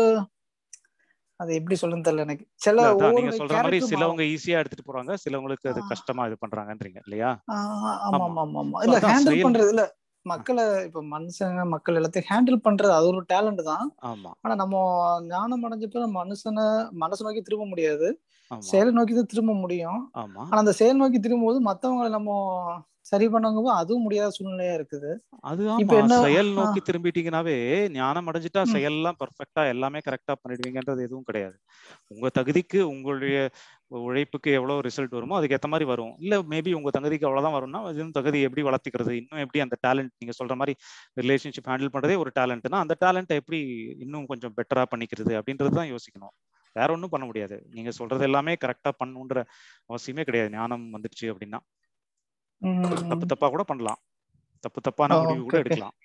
அது எப்படி சொல்லுன்னு தெரியல எனக்கு சில இல்ல அதான் நீங்க ஒவ்வொரு சொல்ற மாதிரி கேரக்டர் சிலவங்க ஈஸியா எடுத்துட்டு போறாங்க சிலவங்களுக்கு அது ஆ. கஷ்டமா இது பண்றாங்கன்றீங்க இல்லையா ஆமா ஆமா. ஆமா ஆமா ஆமா இல்ல அதான் ஹேண்டில் செயல். பண்றது இல்ல மக்களை இப்ப மனுஷங்க மக்கள் எல்லாத்தையும் ஹேண்டில் பண்றது அது ஒரு டேலண்ட் தான் ஆமா ஆனா நம்ம ஞானம் அடைஞ்சப்ப மனுஷனை மனசு நோக்கி திரும்ப முடியாது ஆமா செயலை நோக்கி தான் திரும்ப முடியும் ஆமா ஆனா அந்த செயல் நோக்கி திரும்பும்போது மத்தவங்களை நம்ம சரி பண்ணவங்க அதுவும் முடியாத சூழ்நிலையா இருக்குது அது இப்ப ஆமா என்ன- செயல் ஆ. நோக்கி திரும்பிட்டீங்கன்னாவே ஞானம் அடைஞ்சிட்டா ம். செயல்லாம் பர்ஃபெக்டா எல்லாமே கரெக்டா பண்ணிடுவீங்கன்றது எதுவும் கிடையாது உங்க தகுதிக்கு உங்களுடைய உழைப்புக்கு எவ்வளவு ரிசல்ட் வருமோ அதுக்கு ஏத்த மாதிரி வரும் இல்ல மேபி உங்க தகுதிக்கு அவ்வளவுதான் வரும்னா அது தகுதி எப்படி வளர்த்திக்கிறது இன்னும் எப்படி அந்த டேலண்ட் நீங்க சொல்ற மாதிரி ரிலேஷன்ஷிப் ஹேண்டில் பண்றதே ஒரு டேலண்ட்னா அந்த டேலண்ட்டை எப்படி இன்னும் கொஞ்சம் பெட்டரா பண்ணிக்கிறது அப்படின்றது தான் யோசிக்கணும் வேற ஒன்றும் பண்ண முடியாது நீங்க சொல்றது எல்லாமே கரெக்டா பண்ணுன்ற அவசியமே கிடையாது ஞானம் வந்துடுச்சு அப்படின்னா ம், தப்பு தப்பா கூட பண்ணலாம் தப்பு தப்பான ஓ, முடிவு கூட okay, okay. எடுக்கலாம்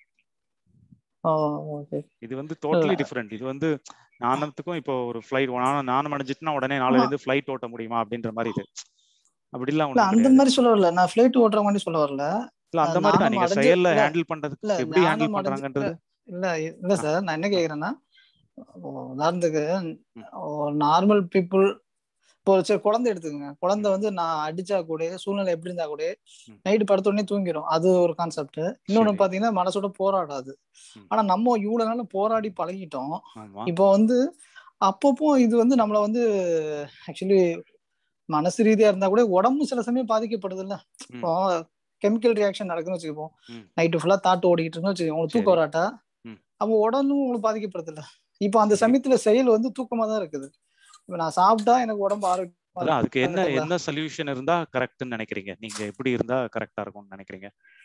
ஓ, okay. இது வந்து டோட்டலி இல்ல. டிஃப்ரெண்ட் இது வந்து ஞானத்துக்கும் இப்போ ஒரு ஃபிளைட் ஞானம் அடைஞ்சிட்டுனா உடனே நாளைல இருந்து ஃபிளைட் ஓட்ட முடியுமா அப்படின்ற மாதிரி இது அப்படிலாம் இல்ல ஒண்ணும் அந்த கிடையாது மாதிரி சொல்ல வரல நான் ஃபிளைட் ஓட்டுற மாதிரி சொல்ல வரல இல்ல அந்த அஹ் மாதிரி தான் ஞானம் நீங்க அடைஞ்சு- செயல்ல இல்ல, ஹேண்டில் பண்றதுக்கு இல்ல எப்படி ஹேண்டில் ஞானம் அடைஞ்சு பண்றாங்கன்றது இல்ல இல்ல ஆ. சார் நான் என்ன கேக்குறேன்னா உதாரணத்துக்கு ம். நார்மல் பீப்புள் இப்போ ஒரு சரி குழந்தை எடுத்துக்கங்க குழந்தை வந்து நான் அடிச்சா கூட சூழ்நிலை எப்படி இருந்தா கூட ம். நைட்டு படுத்த உடனே தூங்கிடும் அது ஒரு கான்செப்ட் இன்னொன்னு சரி. பாத்தீங்கன்னா மனசோட போராடாது ம். ஆனா நம்ம இவ்வளவு நாள் போராடி பழகிட்டோம் ஆமா இப்போ வந்து அப்பப்போ இது வந்து நம்மள வந்து ஆக்சுவலி மனசு ரீதியா இருந்தா கூட உடம்பு சில சமயம் பாதிக்கப்படுது இல்ல ம். இப்போ கெமிக்கல் ரியாக்ஷன் நடக்குன்னு வச்சுக்கோம் ம். நைட்டு ஃபுல்லா தாட்டு ஓடிக்கிட்டு இருக்குன்னு வச்சுக்கோங்க உங்களுக்கு சரி. தூக்கம் வராட்டா ம். அப்போ உடம்பும் உங்களுக்கு பாதிக்கப்படுது இல்ல இப்போ அந்த சரி. சமயத்துல செயல் வந்து தூக்கமா தான் இருக்குது இப்ப நான் சாப்பிட்டா எனக்கு உடம்பு ஆரோக்கியமா அதான் அதுக்கு இருக்கு. என்ன கரெக்ட்டுங்களா? என்ன சொல்யூஷன் இருந்தா கரெக்ட்னு நினைக்கிறீங்க நீங்க எப்படி இருந்தா கரெக்டா இருக்கும்னு நினைக்கிறீங்க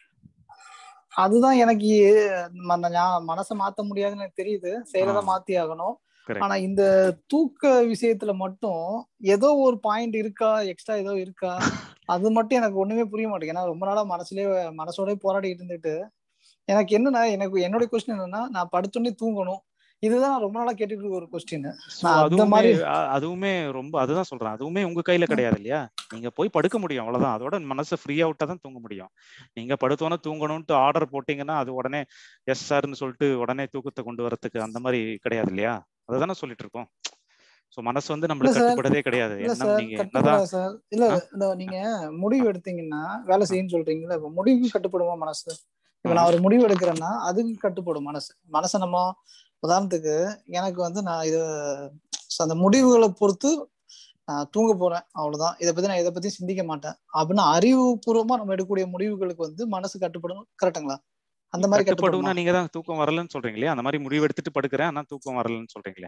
அதுதான் எனக்கு ம- ஞா- மனசை மாத்த முடியாதுன்னு எனக்கு தெரியுது செயலை தான் ஆ. மாத்தி ஆகணும் கரெக்ட் ஆனா இந்த தூக்க விஷயத்துல மட்டும் ஏதோ ஒரு பாயிண்ட் இருக்கா எக்ஸ்ட்ரா ஏதோ இருக்கா அது மட்டும் எனக்கு ஒண்ணுமே புரிய மாட்டேங்குது ஏன்னா ரொம்ப நாளா மனசுலயே மனசோடய போராடிட்டு இருந்துட்டு எனக்கு என்னன்னா எனக்கு என்னோட கொஸ்டின் என்னன்னா நான் படுத்தோடனே தூங்கணும் இதுதான் நான் ரொம்ப நாளா கேட்டுட்டு இருக்க ஒரு கொஸ்டின் ஸோ நான் அந்த அதுவுமே மாதிரி அ- அதுவுமே ரொம்ப அதுதான் சொல்றேன் அதுவுமே உங்க கையில கிடையாது இல்லையா நீங்க போய் படுக்க முடியும் அவ்வளவுதான் அதோட மனசை ஃப்ரீயா விட்டா தான் தூங்க முடியும் நீங்க படுத்தோன்னே தூங்கணும்ட்டு ஆர்டர் போட்டீங்கன்னா அது உடனே எஸ் சார்னு சொல்லிட்டு உடனே தூக்கத்தை கொண்டு வரதுக்கு அந்த மாதிரி கிடையாது இல்லையா அதுதானே சொல்லிட்டு இருக்கோம் ஸோ மனசு வந்து இல்ல நம்மளுக்கு சார் கட்டுப்படவே கிடையாது இல்ல எண்ணம் சார் நீங்க என்னதான் கட்டுப்படாது சார் இல்ல ஆ? இந்த நீங்க முடிவு எடுத்தீங்கன்னா வேலை செய்யுன்னு சொல்றீங்கல்ல இப்ப முடிவு கட்டுப்படுமா மனசு இப்ப நான் ஒரு முடிவு எடுக்கிறேன்னா அதுக்கு கட்டுப்படும் மனசு மனசை நம்ம உதாரணத்துக்கு எனக்கு வந்து நான் இது அந்த முடிவுகளை பொறுத்து நான் தூங்க போறேன் அவ்வளவுதான் இதை பத்தி நான் இதை பத்தி சிந்திக்க மாட்டேன் அப்படின்னா அறிவுபூர்வமா நம்ம எடுக்கக்கூடிய முடிவுகளுக்கு வந்து மனசு கட்டுப்படும் கரெக்டுங்களா அந்த மாதிரி கட்டுப்படுமா கட்டுப்படும்னா நீங்க தான் தூக்கம் வரலன்னு சொல்றீங்களே அந்த மாதிரி முடிவு எடுத்துட்டு படுக்கிறேன் ஆனா தூக்கம் வரலன்னு சொல்றீங்களே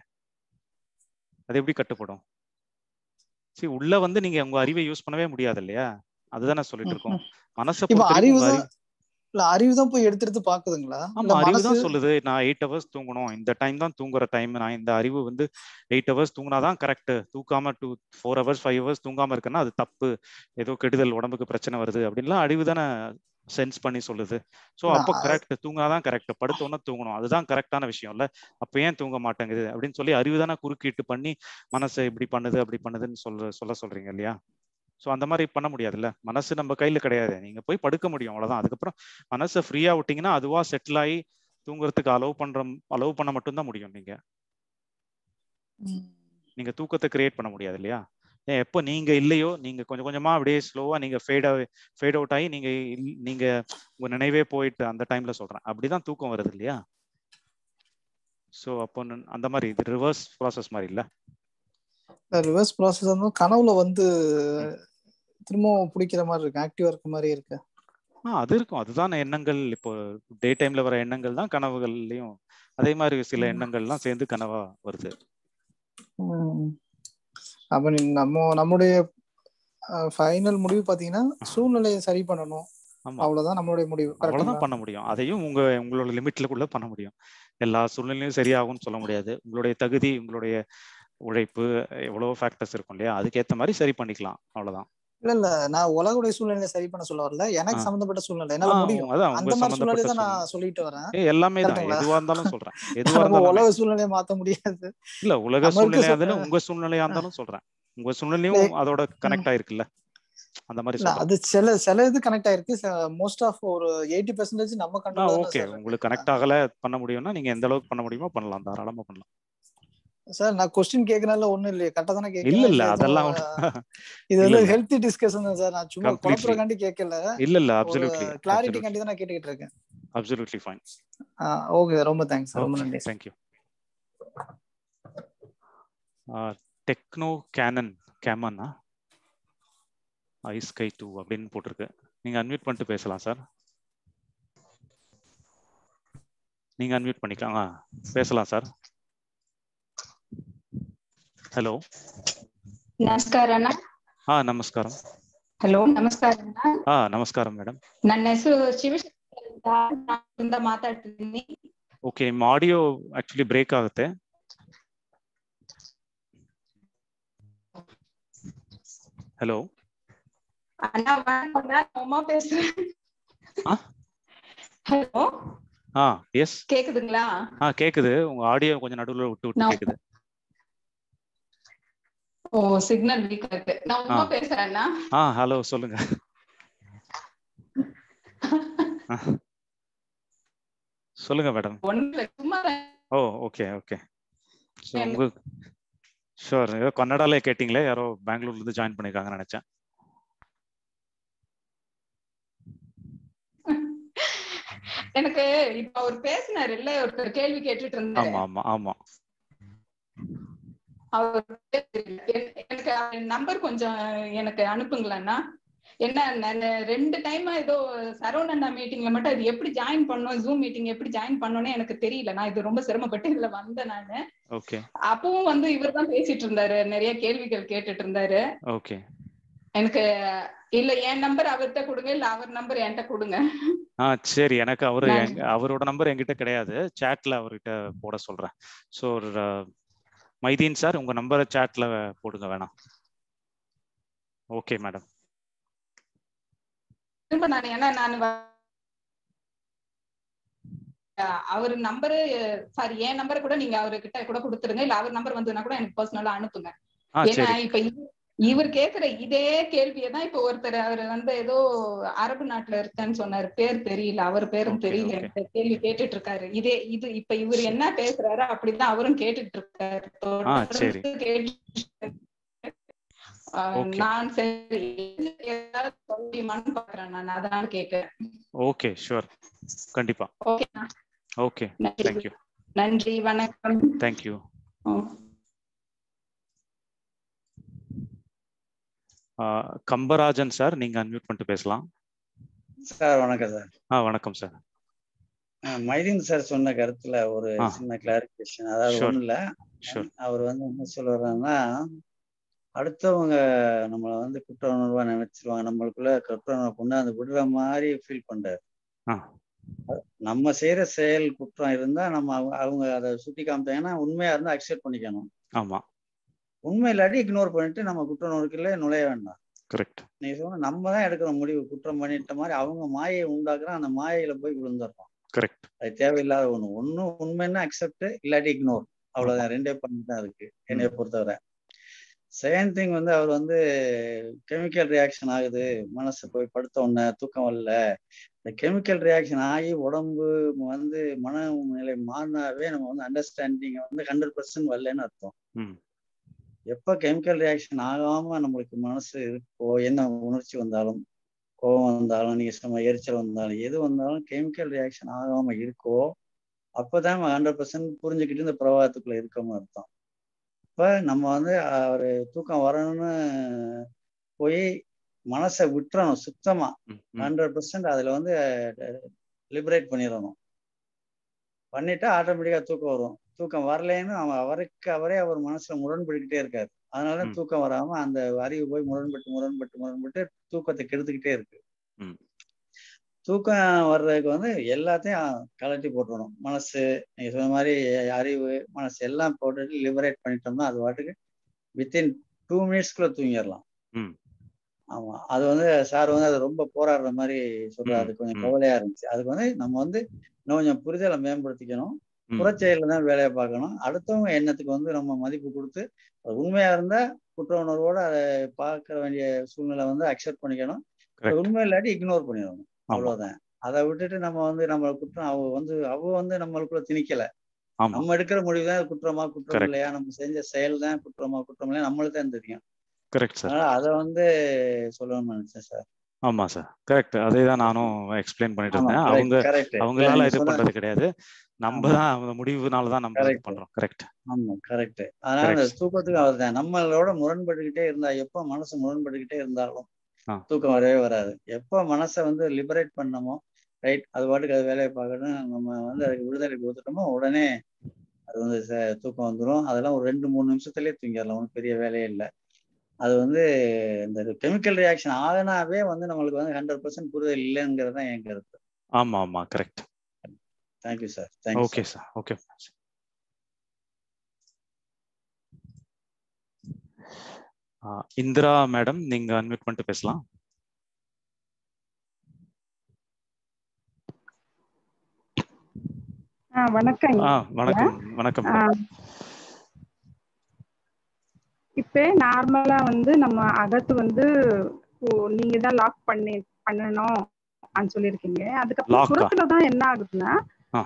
அது எப்படி கட்டுப்படும் சரி உள்ள வந்து நீங்க உங்க அறிவை யூஸ் பண்ணவே முடியாது இல்லையா அதுதான் நான் சொல்லிட்டு இருக்கோம் மனசை இப்ப பொறுத்த வரைக்கும் அறிவு உங்க தான் அறிவு இல்ல அறிவு தான் போய் எடுத்து எடுத்து பாக்குதுங்களா ஆமா இல்ல அறிவு மனசு தான் சொல்லுது நான் எயிட் ஹவர்ஸ் தூங்கணும் இந்த டைம் தான் தூங்குற டைம் நான் இந்த அறிவு வந்து எயிட் ஹவர்ஸ் தூங்கினாதான் கரெக்ட் தூக்காம two four hours five hours தூங்காம இருக்குன்னா அது தப்பு ஏதோ கெடுதல் உடம்புக்கு பிரச்சனை வருது அப்படின்லாம் அறிவு தானே சென்ஸ் பண்ணி சொல்லுது ஸோ இல்ல, அப்போ அது- கரெக்ட் தூங்கினாதான் கரெக்ட் படுத்தோன்னே தூங்கணும் அதுதான் கரெக்டான விஷயம் இல்ல அப்ப ஏன் தூங்க மாட்டேங்குது அப்படின்னு சொல்லி அறிவு தானே குறுக்கிட்டு பண்ணி மனசை இப்படி பண்ணுது அப்படி பண்ணுதுன்னு சொல்ல சொல்ல சொல்றீங்க இல்லையா ஸோ அந்த மாதிரி பண்ண முடியாதுல்ல மனசு நம்ம கையில கிடையாது நீங்க போய் படுக்க முடியும் அவ்வளவுதான் அதுக்கப்புறம் மனசை ஃப்ரீயா விட்டீங்கன்னா அதுவா செட்டில் ஆகி தூங்குறதுக்கு அலோவ் பண்ற அலோவ் பண்ண மட்டும்தான் முடியும் நீங்க ம். நீங்க தூக்கத்தை கிரியேட் பண்ண முடியாது இல்லையா ஏன் எப்போ நீங்க இல்லையோ நீங்க கொஞ்சம் கொஞ்சமா அப்படியே ஸ்லோவா நீங்க ஃபேட் ஃபேட் அவுட் ஆகி நீங்க இல்- நீங்க உங்க நினைவே போயிட்டு அந்த டைம்ல சொல்றேன் அப்படிதான் தூக்கம் வருது இல்லையா ஸோ அப்போ நன்- அந்த மாதிரி இது ரிவர்ஸ் ப்ராசஸ் மாதிரி இல்ல ரிவர்ஸ் ப்ராசஸ் வந்து கனவுல வந்து திரும்பவும் பிடிக்கிற மாதிரி இருக்கு ஆக்டிவா இருக்க மாதிரி இருக்கு ஆ அது இருக்கும் அதுதான் எண்ணங்கள் இப்போ டே டைம்ல வர எண்ணங்கள் தான் கனவுகள்லயும் அதே மாதிரி சில ம். எண்ணங்கள்லாம் சேர்ந்து கனவா வருது ம். அப்ப நீ- நம்ம நம்முடைய ஃபைனல் முடிவு பாத்தீங்கன்னா சூழ்நிலையை சரி பண்ணணும் ஆமா அவ்வளவுதான் நம்மளுடைய முடிவு அவ்வளவுதான் கரெக்ட்டுங்களா பண்ண முடியும் அதையும் உங்க உங்களோட லிமிட்ல பண்ண முடியும் எல்லா சூழ்நிலையும் சரியாகும்னு சொல்ல முடியாது உங்களுடைய தகுதி உங்களுடைய உழைப்பு எவ்வளவு ஃபேக்டர்ஸ் இருக்கும் இல்லையா அதுக்கேத்த மாதிரி சரி பண்ணிக்கலாம் அவ்வளவுதான் இல்ல இல்ல நான் உலகுடைய சூழ்நிலையை சரி பண்ண சொல்ல வரல எனக்கு ஆ. சம்பந்தப்பட்ட சூழ்நிலை என்னால ஆ, முடியும் அதான் உங்க அந்த மாதிரி சூழ்நிலை சம்பந்தப்பட்ட தான் சூழ்நிலை நான் சொல்லிட்டு வரேன் ஏய், எல்லாமே தான் கரெக்ட்டுங்களா எதுவா இருந்தாலும் சொல்றேன் எதுவா நம்ம இருந்தாலும் உலக சூழ்நிலையை மாத்த முடியாது இல்ல உலக நம்ம இருக்க சூழ்நிலையா சூ- இருந்தாலும் உங்க சூழ்நிலையா இருந்தாலும் சொல்றேன் உங்க சூழ்நிலையும் இல்ல, அதோட ம். கனெக்ட் ஆயிருக்குல்ல அந்த மாதிரி இல்ல சொல்றேன் அது சில சில இது கனெக்ட் ஆயிருக்கு மோஸ்ட் ஆஃப் ஒரு எயிட்டி பெர்சன்டேஜ் நம்ம ஆ கண்ட்ரோல் தானே ஓகே சார் உங்களுக்கு இருக்கு கனெக்ட் ஆகல பண்ண முடியும்னா நீங்க எந்த அளவுக்கு பண்ண முடியுமோ பண்ணலாம் தாராளமா பண்ணலாம் சார் நான் கொஸ்டின் கேட்கறதுல ஒண்ணும் இல்லையே கரெக்டா தானே இல்ல கேட்கிறேன் இல்ல இல்ல எதுவும் அதெல்லாம் அஹ், இது இல்ல வந்து இல்ல ஹெல்த்தி டிஸ்கஷன் தான் சார் நான் சும்மா கம்ப்ளீட்லி குழப்பறக்காண்டி கேட்கல இல்ல இல்ல ஒரு அப்சல்யூட்லி அப்சல்யூட்லி கிளாரிட்டிக்காண்டி தான் நான் கேட்டுக்கிட்டு இருக்கேன் அப்சல்யூட்லி ஃபைன் ஓகே ரொம்ப தேங்க்ஸ் சார் ரொம்ப ஓகே நன்றி சார் தேங்க்யூ டெக்னோ கேனன் கேமன்னா ஐஸ்கை டூ அப்படின்னு போட்டிருக்கு நீங்க அன்மியூட் பண்ணிட்டு பேசலாம் சார் நீங்க அன்மியூட் பண்ணிக்கலாம் ஆ பேசலாம் சார் ಹಲೋ ನಮಸ್ಕಾರ ಅಣ್ಣ ಹಾ ನಮಸ್ಕಾರ ಹಲೋ ನಮಸ್ಕಾರ ಅಣ್ಣ ಹಾ ನಮಸ್ಕಾರ ಮೇಡಮ್ ನನ್ನ ಹೆಸರು ಶಿವಶಕ್ತಿ ಅಂತ ನಾನಿಂದ ಮಾತಾಡ್ತಿದ್ದೀನಿ ಓಕೆ ನಿಮ್ಮ ಆಡಿಯೋ ಆಕ್ಚುಲಿ ಬ್ರೇಕ್ ಆಗುತ್ತೆ ஹலோ அண்ணா வணக்கம் நான் உமா பேசுறேன் ஆ? ஹலோ ஆ எஸ் கேக்குதுங்களா ஆ கேக்குது உங்க ஆடியோ கொஞ்சம் நடுவுல விட்டு விட்டு நான் கேக்குது ஓ சிக்னல் வீக்கா இருக்கு நான் உமா ஆ. பேசுறேன்னா ஆ ஹலோ சொல்லுங்க ஆ. சொல்லுங்க மேடம் ஒண்ணு சும்மா ஓ ஓಕೆ ಓಕೆ ஸோ உங்க ஷோர் ஏதோ கன்னடாலே கேட்டிங்களே யாரோ பெங்களூர்ல இருந்து ஜாயின் பண்ணிருக்காங்கன்னு நினைச்சேன் எனக்கு இப்ப அவர் பேசினாரு இல்ல ஒருத்தர் கேள்வி கேட்டுட்டு இருந்தாரு ஆமா ஆமா ஆமா அவர் என்- எனக்கு நம்பர் கொஞ்சம் எனக்கு அனுப்புங்களேன்னா என்ன நான் ரெண்டு டைம் ஏதோ சரவணண்ணா மீட்டிங்ல மட்டும் அது எப்படி ஜாயின் பண்ணணும் ஜூம் மீட்டிங் எப்படி ஜாயின் பண்ணணும்னு எனக்கு தெரியல நான் இது ரொம்ப சிரமப்பட்டு இதுல வந்தேன் நானு ஓகே அப்பவும் வந்து இவர் தான் பேசிட்டு இருந்தாரு நிறைய கேள்விகள் கேட்டுட்டு இருந்தாரு ஓகே எனக்கு இல்ல என் நம்பர் அவர்கிட்ட கொடுங்க இல்ல அவர் நம்பர் என்கிட்ட கொடுங்க ஆ சரி எனக்கு அவரு நான் எங்க- அவரோட நம்பர் என்கிட்ட கிடையாது சாட்ல அவர்கிட்ட போட சொல்றேன் ஸோ மைதீன் சார் உங்க நம்பரை சாட்ல போடுங்க வேணாம் ஓகே மேடம் திரும்ப நான் ஏன்னா நான் அவர் நம்பரு சாரி என் நம்பர் கூட நீங்க அவர்கிட்ட கூட கொடுத்துருங்க இல்ல அவர் நம்பர் வந்ததுன்னா கூட எனக்கு பர்சனலா அனுப்புங்க ஆ ஏன்னா சரி இப்ப இவ- இவர் கேக்குற இதே கேள்வியை தான் இப்ப ஒருத்தர் அவர் வந்து ஏதோ அரபு நாட்டுல இருக்கேன்னு சொன்னாரு பேர் தெரியல அவர் பேரும் Okay, தெரியல okay. எனக்கு கேள்வி கேட்டுட்டு இருக்காரு இதே இது இப்ப இவர் என்ன பேசுறாரு அப்படிதான் அவரும் கேட்டுட்டு இருக்காரு ஆ சரி தொடர்ந்து கேட்டுட்டு ஆஹ் Okay. நான் சரி ஏதாவது சொல்ல முடியுமான்னு பாக்குறேன் நான் அதான் கேக்குறேன் ஓகே ஷூர் கண்டிப்பா ஓகே ஓகே நன்றி தேங்க்யூ நன்றி வணக்கம் தேங்க்யூ கம்பராஜன் சார் நீங்க அன்மியூட் பண்ணிட்டு பேசலாம் சார் வணக்கம் சார் ஆ வணக்கம் சார் அஹ் மைதீன் சார் சொன்ன கருத்துல ஒரு ஆ. சின்ன கிளாரிபிகேஷன் அதாவது Sure. ஒண்ணும் இல்ல ஷூர் அவர் வந்து என்ன சொல்ல வர்றாருன்னா அடுத்தவங்க நம்மளை வந்து குற்ற உணர்வா நினைச்சிருவாங்க நம்மளுக்குள்ள குற்ற உணர்வு கொண்டாந்து விடுற மாதிரி ஃபீல் பண்றாரு ஆ நம்ம செய்யற செயல் குற்றம் இருந்தா நம்ம அவங்க அவங்க அதை சுட்டி காமிச்சாங்கன்னா உண்மையா இருந்தா அக்செப்ட் பண்ணிக்கணும் ஆமா உண்மை இல்லாட்டி இக்னோர் பண்ணிட்டு நம்ம குற்ற உணர்வுக்குள்ளே நுழைய வேண்டாம் கரெக்ட் நீ சொன்ன நம்ம தான் எடுக்கிற முடிவு குற்றம் பண்ணிட்ட மாதிரி அவங்க மாயை உண்டாக்குறான் அந்த மாயையில போய் விழுந்துடுறோம் கரெக்ட் அது தேவையில்லாத ஒண்ணு ஒண்ணு உண்மைன்னா அக்செப்ட் இல்லாட்டி இக்னோர் அவ்வளவுதான் ரெண்டே பாயிண்ட் தான் இருக்கு என்னைய பொறுத்தவரை செகண்ட் திங் வந்து அவர் வந்து கெமிக்கல் ரியாக்ஷன் ஆகுது மனசு போய் படுத்த உடனே தூக்கம் வரல இந்த கெமிக்கல் ரியாக்ஷன் ஆகி உடம்பு வந்து மனநிலை மாறினாவே நம்ம வந்து அண்டர்ஸ்டாண்டிங் வந்து ஹண்ட்ரட் பர்சன்ட் வரலன்னு அர்த்தம் ம் எப்ப கெமிக்கல் ரியாக்ஷன் ஆகாம நம்மளுக்கு மனசு இருக்கோ என்ன உணர்ச்சி வந்தாலும் கோபம் வந்தாலும் நீங்க சொன்ன எரிச்சல் வந்தாலும் எது வந்தாலும் கெமிக்கல் ரியாக்ஷன் ஆகாம இருக்கோ அப்பதான் ஹண்ட்ரட் பர்சன்ட் புரிஞ்சுக்கிட்டு இந்த பிரவாகத்துக்குள்ள இருக்கோம்னு அர்த்தம் இப்ப நம்ம வந்து ஒரு தூக்கம் வரணும்னு போய் மனசை விட்டுறணும் சுத்தமா ம், ம். ஹண்ட்ரட் பர்சன்ட் அதுல வந்து லிபரேட் பண்ணிடணும் பண்ணிட்டா ஆட்டோமேட்டிக்கா தூக்கம் வரும் தூக்கம் வரலைன்னு அவன் அவருக்கு அவரே அவர் மனசுல முரண்பட்டுக்கிட்டே இருக்காரு அதனால ம். தூக்கம் வராம அந்த அறிவு போய் முரண்பட்டு முரண்பட்டு முரண்பட்டு தூக்கத்தை கெடுத்துக்கிட்டே இருக்கு ம். தூக்கம் வர்றதுக்கு வந்து எல்லாத்தையும் கலட்டி போட்டுறணும் மனசு நீங்க சொன்ன மாதிரி அறிவு மனசு எல்லாம் போட்டுட்டு லிபரேட் பண்ணிட்டோம்னா அது பாட்டுக்கு வித்தின் டூ மினிட்ஸ்க்குள்ள தூங்கிடலாம் ம். ஆமா அது வந்து சார் வந்து அது ரொம்ப போராடுற மாதிரி சொல்றாரு ம், அது கொஞ்சம் ம். கவலையா இருந்துச்சு அதுக்கு வந்து நம்ம வந்து இன்னும் கொஞ்சம் புரிதலை மேம்படுத்திக்கணும் ம். புறச்செயல தான் வேலையை பார்க்கணும் அடுத்தவங்க எண்ணத்துக்கு வந்து நம்ம மதிப்பு கொடுத்து அது உண்மையா இருந்தா குற்ற உணர்வோட அதை பார்க்க வேண்டிய சூழ்நிலை வந்து அக்செப்ட் பண்ணிக்கணும் அது கரெக்ட் உண்மை இல்லாட்டி இக்னோர் பண்ணிடணும் ஆமா அவ்வளவுதான் அதை விட்டுட்டு நம்ம வந்து நம்ம குற்றம் அவ வந்து அவ வந்து நம்மளுக்குள்ள திணிக்கல ஆமா நம்ம எடுக்கிற முடிவு தான் குற்றமா குற்றம் கரெக்ட் இல்லையா நம்ம செஞ்ச செயல் தான் குற்றமா குற்றம் இல்லையா நம்மளுக்கு தான் தெரியும் கரெக்ட் சார் அதனால அதை வந்து சொல்லணும்னு நினைச்சேன் சார் ஆமா சார் கரெக்ட் அதே தான் நானும் எக்ஸ்பிளைன் பண்ணிட்டு ஆமா இருந்தேன் கரெக்ட் அவங்க கரெக்ட் அவங்களால நீங்க இது சொன்ன பண்றது கிடையாது நம்ம ஆமா தான் அந்த முடிவுனால தான் நம்ம இது கரெக்ட் பண்றோம் கரெக்ட் ஆமா கரெக்ட் அதனால அந்த கரெக்ட் தூக்கத்துக்கு அவர் தான் நம்மளோட முரண்பட்டுக்கிட்டே இருந்தா எப்ப மனசு முரண்பட்டுக்கிட்டே இருந்தாலும் ஆ தூக்கம் வரவே வராது எப்ப மனசை வந்து லிபரேட் பண்ணமோ ரைட் அது பாட்டுக்கு அது வேலையை பார்க்கணும் நம்ம வந்து அதுக்கு விடுதலை கொடுத்துட்டோமோ உடனே அது வந்து ச- தூக்கம் வந்துடும் அதெல்லாம் ஒரு ரெண்டு மூணு நிமிஷத்துலயே தூங்கிடலாம் ஒன்றும் பெரிய வேலையே இல்லை அது வந்து இந்த கெமிக்கல் ரியாக்ஷன் ஆகினாவே வந்து நம்மளுக்கு வந்து ஹண்ட்ரட் பர்சன்ட் புரிதல் இல்லைங்கிறது தான் என் கருத்து ஆமா ஆமா correct thank you sir thank you okay sir sir okay Indira madam நீங்க அன்மியூட் பண்ணிட்டு பேசலாம் ஆ வணக்கம் ஆ ஐயா வணக்கம் வணக்கம் ஆ, மேடம் இப்ப நார்மலா வந்து நம்ம அகத்து வந்து ஓ, நீங்க தான் லாக் பண்ணி பண்ணணும் அப்படின்னு சொல்லியிருக்கீங்க அதுக்கப்புறம் லாக்கா புறத்துல தான் என்ன ஆகுதுன்னா ஆ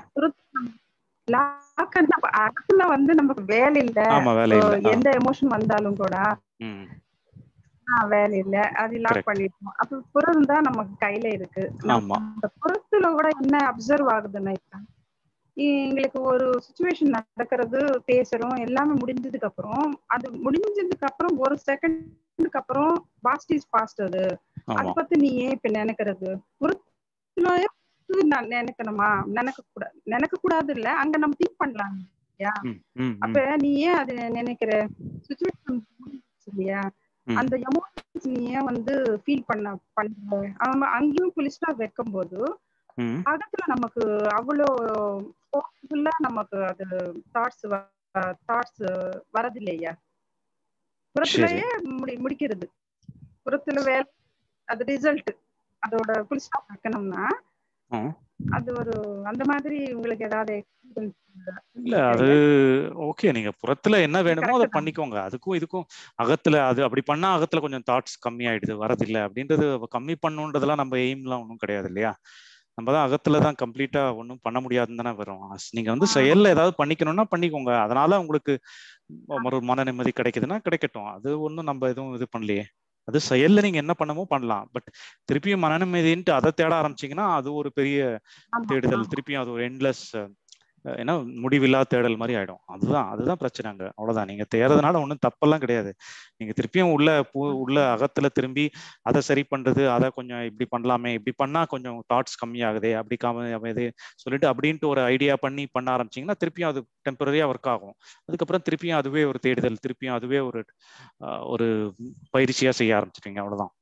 லாக் அகத்துல வந்து நமக்கு வேலை இல்ல ஆமா வேலை இப்போ இல்ல ஆ எந்த எமோஷன் வந்தாலும் கூட ம் ஆ, வேலை இல்ல அது லாக் கரெக்ட் பண்ணிருக்கோம் அப்ப புறம் தான் நமக்கு கையில இருக்கு நம்ம ஆமா அந்த புறத்துல கூட என்ன அப்சர்வ் ஆகுதுன்னா இப்ப எங்களுக்கு ஒரு சுச்சுவேஷன் நடக்கிறது பேசுறோம் எல்லாமே முடிஞ்சதுக்கு அப்புறம் அது முடிஞ்சதுக்கு அப்புறம் ஒரு செகண்டுக்கு அப்புறம் பாஸ்ட் இஸ் பாஸ்ட் அது அதை ஆமா பத்தி நீ ஏன் இப்ப நினைக்கிறது புறத்துல நான் நினைக்கணுமா நினைக்க கூடாது நினைக்க கூடாது இல்ல அங்க நம்ம திங்க் பண்ணலாம் இல்லையா ம் ம் அப்ப ம் நீ ஏன் அது நினைக்கிற சுச்சுவேஷன் இல்லையா ம் அந்த எமோஷன்ஸ் நீ ஏன் வந்து ஃபீல் பண்ண பண்ற அவன் அங்கேயும் புலிஸ்டா வைக்கும் போது ம் அகத்துல நமக்கு அவ்வளோ ஃபோர்ஸ்ஃபுல்லா நமக்கு அது தாட்ஸ் தாட்ஸ் வரதில்லையா சரி புறத்துலயே முடி முடிக்கிறது புறத்துல வேலை அது ரிசல்ட் அதோட ஃபுல் ஸ்டாப் வைக்கணும்னா ஆ அது ஒரு அந்த மாதிரி உங்களுக்கு ஏதாவது experience இல்ல இருக்கா அது ஐயா ஓகே நீங்க புறத்துல என்ன வேணுமோ அதை கரெக்ட் தான் பண்ணிக்கோங்க அதுக்கும் இதுக்கும் அகத்துல அது அப்படி பண்ணா அகத்துல கொஞ்சம் தாட்ஸ் கம்மி ஆயிடுது வரதில்ல அப்படின்றது அப்ப கம்மி பண்ணுன்றதெல்லாம் நம்ம எய்ம்லாம் ஒன்றும் கிடையாது இல்லையா நம்ம தான் அகத்துல தான் கம்ப்ளீட்டா ஒன்றும் பண்ண முடியாதுன்னு தானே வரும் அஸ்- நீங்க வந்து ஆ, செயல்ல ஏதாவது பண்ணிக்கணும்னா பண்ணிக்கோங்க அதனால உங்களுக்கு ஆ, ஒரு மன நிம்மதி கிடைக்குதுன்னா கிடைக்கட்டும் அது ஒன்றும் நம்ம எதுவும் இது பண்ணலையே அது செயல்ல நீங்க என்ன பண்ணமோ பண்ணலாம் பட் திருப்பியும் மன நிம்மதின்ட்டு அதை தேட ஆரம்பிச்சீங்கன்னா அது ஒரு பெரிய ஆமா தேடுதல் ஆமா திருப்பியும் அது ஒரு எண்ட்லெஸ் ஏன்னா முடிவில்லா தேடல் மாதிரி ஆயிடும் அதுதான் அதுதான் பிரச்சனை அங்க அவ்வளவுதான் நீங்க தேடுறதுனால ஒன்றும் தப்பெல்லாம் கிடையாது நீங்க திருப்பியும் உள்ள பூ உள்ள அகத்துல திரும்பி அதை சரி பண்றது அதை கொஞ்சம் இப்படி பண்ணலாமே இப்படி பண்ணா கொஞ்சம் தாட்ஸ் கம்மியாகுதே அப்படி கம்மியாகுது சொல்லிட்டு அப்படின்ட்டு ஒரு ஐடியா பண்ணி பண்ண ஆரம்பிச்சீங்கன்னா திருப்பியும் அது டெம்பரரியா ஒர்க் ஆகும் அதுக்கப்புறம் திருப்பியும் அதுவே ஒரு தேடுதல் திருப்பியும் அதுவே ஒரு ஆஹ், ஒரு பயிற்சியா செய்ய ஆரம்பிச்சிட்டீங்க அவ்வளவுதான்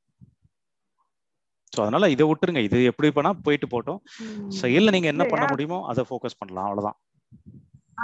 ஸோ அதனால இதை விட்டுருங்க இது எப்படி பண்ணா போயிட்டு போட்டோம் ம். செயல்ல நீங்க என்ன பண்ண இல்லையா முடியுமோ அதை ஃபோக்கஸ் பண்ணலாம் அவ்வளவுதான் ஆ,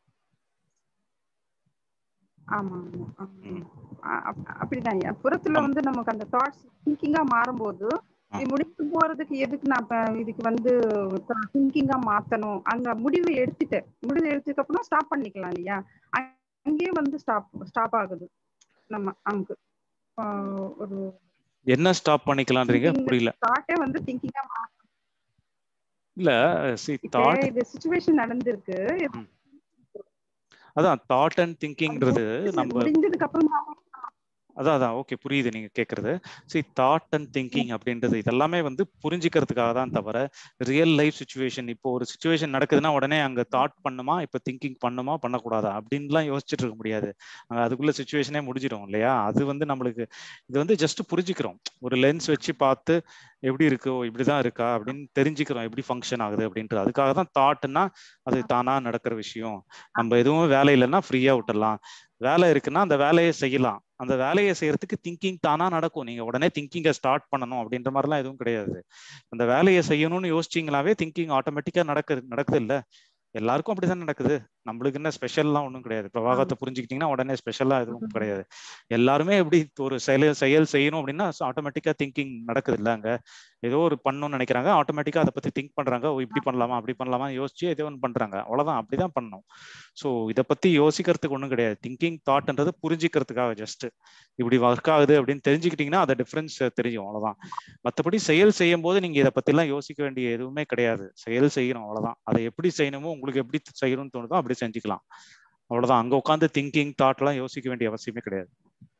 ஆமா ஆமா ஆமா ம். அ- அப்- அப்படிதான் ஐயா புறத்துல ஆம். வந்து நமக்கு அந்த தாட்ஸ் திங்கிங்கா மாறும்போது ஆ. இது முடித்து போறதுக்கு எதுக்கு நான் இப்ப இதுக்கு வந்து திங்கிங்கா மாத்தணும் அங்க முடிவு எடுத்துட்டேன் முடிவு எடுத்ததுக்கு அப்புறம் ஸ்டாப் பண்ணிக்கலாம் இல்லையா அ- அங்கேயே வந்து ஸ்டாப் ஸ்டாப் ஆகுது நம்ம அங்கு ஆ, ஒரு என்ன ஸ்டாப் பண்ணிக்கலான்றீங்க திங்கிங் புரியல தாட்டே வந்து திங்கிங்கா இல்ல சி இப்ப தாட் இது சுச்சுவேஷன் நடந்திருக்கு அதான் தாட் அண்ட் அது திங்கிங்ன்றது முடிஞ்சு நம்ம முடிஞ்சதுக்கு அப்புறம் தான் அதான் அதான் ஓகே புரியுது நீங்க கேக்குறது சரி தாட் அண்ட் திங்கிங் அப்படின்றது இதெல்லாமே வந்து புரிஞ்சுக்கிறதுக்காக தான் தவிர ரியல் லைஃப் சுச்சுவேஷன் இப்போ ஒரு சுச்சுவேஷன் நடக்குதுன்னா உடனே அங்க தாட் பண்ணுமா இப்போ திங்கிங் பண்ணுமா பண்ணக்கூடாதா அப்படின்லாம் யோசிச்சுட்டு இருக்க முடியாது அங்க அதுக்குள்ள சுச்சுவேஷனே முடிஞ்சிடும் இல்லையா அது வந்து நம்மளுக்கு இது வந்து ஜஸ்ட் புரிஞ்சுக்கிறோம் ஒரு லென்ஸ் வச்சு பார்த்து எப்படி இருக்கோ இப்படிதான் இருக்கா அப்படின்னு தெரிஞ்சுக்கிறோம் எப்படி ஃபங்க்ஷன் ஆகுது அப்படின்ட்டு அதுக்காக தான் தாட்னா அது தானா நடக்கிற விஷயம் நம்ம எதுவும் வேலை இல்லைன்னா ஃப்ரீயா விட்டுடலாம் வேலை இருக்குன்னா அந்த வேலையை செய்யலாம் அந்த வேலையை செய்யறதுக்கு திங்கிங் தானா நடக்கும் நீங்க உடனே திங்கிங்கை ஸ்டார்ட் பண்ணணும் அப்படின்ற மாதிரிலாம் எதுவும் கிடையாது அந்த வேலையை செய்யணும்னு யோசிச்சிங்களாவே திங்கிங் ஆட்டோமேட்டிக்கா நடக்குது நடக்குது இல்ல எல்லாருக்கும் அப்படிதான் நடக்குது நம்மளுக்கு என்ன ஸ்பெஷல்லாம் ஒன்றும் கிடையாது பிரவாகத்தை புரிஞ்சுக்கிட்டீங்கன்னா உடனே ஸ்பெஷலா எதுவும் கிடையாது எல்லாருமே எப்படி ஒரு செயல் செயல் செய்யணும் அப்படின்னா ஆட்டோமேட்டிக்கா திங்கிங் நடக்குது இல்ல அங்க ஏதோ ஒரு பண்ணணும்னு நினைக்கிறாங்க ஆட்டோமேட்டிக்கா அதை பத்தி திங்க் பண்றாங்க ஓ இப்படி பண்ணலாமா அப்படி பண்ணலாமா யோசிச்சு ஏதோ ஒன்று பண்றாங்க அவ்வளவுதான் அப்படிதான் பண்ணணும் ஸோ இதை பத்தி யோசிக்கிறதுக்கு ஒன்றும் கிடையாது திங்கிங் தாட்ன்றது புரிஞ்சுக்கிறதுக்காக ஜஸ்ட் இப்படி ஒர்க் ஆகுது அப்படின்னு தெரிஞ்சுக்கிட்டீங்கன்னா அதை டிஃபரன்ஸ் தெரியும் அவ்வளவுதான் மற்றபடி செயல் செய்யும் போது நீங்க இதை பத்தி எல்லாம் யோசிக்க வேண்டிய எதுவுமே கிடையாது செயல் செய்யணும் அவ்வளவுதான் அதை எப்படி செய்யணுமோ உங்களுக்கு எப்படி செய்யணும்னு தோணுதோ அப்படி செஞ்சுக்கலாம் அவ்வளவுதான் அங்க உட்காந்து திங்கிங் தாட் எல்லாம் யோசிக்க வேண்டிய அவசியமே கிடையாது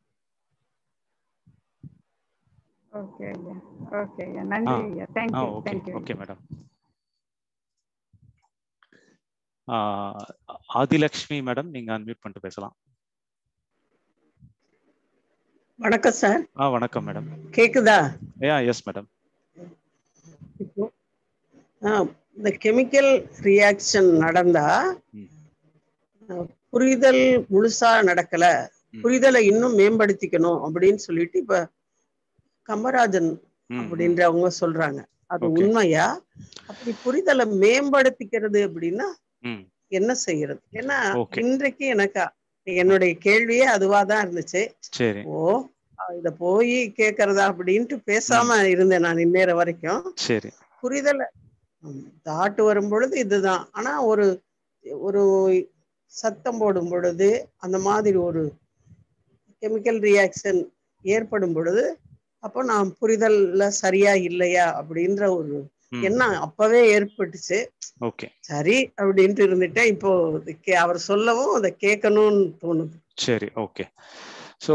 ஓகே ஐயா ஓகே ஐயா நன்றி ஐயா thank you okay thank you okay madam Adhilakshmi madam நீங்க அன்மியூட் பண்ணிட்டு பேசலாம் வணக்கம் சார் ஆ வணக்கம் மேடம் கேக்குதா யா எஸ் மேடம் இப்போ ஆ, இந்த கெமிக்கல் ரியாக்ஷன் நடந்தா ம். ஆ, புரிதல் முழுசா நடக்கல ம். புரிதலை இன்னும் மேம்படுத்திக்கணும் அப்படின்னு சொல்லிட்டு இப்ப கமராஜன் ம், அப்படின்றவங்க சொல்றாங்க அது Okay. உண்மையா அப்படி புரிதலை மேம்படுத்திக்கிறது அப்படின்னா ம் என்ன செய்யறது ஏன்னா Okay. இன்றைக்கு எனக்கு என்னுடைய கேள்வியே அதுவா தான் இருந்துச்சு சரி ஓ இத போய் கேக்குறதா அப்படின்ட்டு பேசாம இருந்தேன் நான் இந்நேர வரைக்கும் சரி புரிதல தாட்டு வரும் பொழுது இதுதான் ஆனா ஒரு ஒரு சத்தம் போடும் பொழுது அந்த மாதிரி ஒரு கெமிக்கல் ரியாக்ஷன் ஏற்படும் பொழுது அப்போ நான் புரிதல்ல சரியா இல்லையா அப்படின்ற ஒரு ம், எண்ணம் அப்பவே ஏற்பட்டுச்சு ஓகே சரி அப்படின்ட்டு இருந்துட்டேன் இப்போ இது கே- அவர் சொல்லவும் அதை கேட்கணும்னு தோணுது சரி ஓகே ஸோ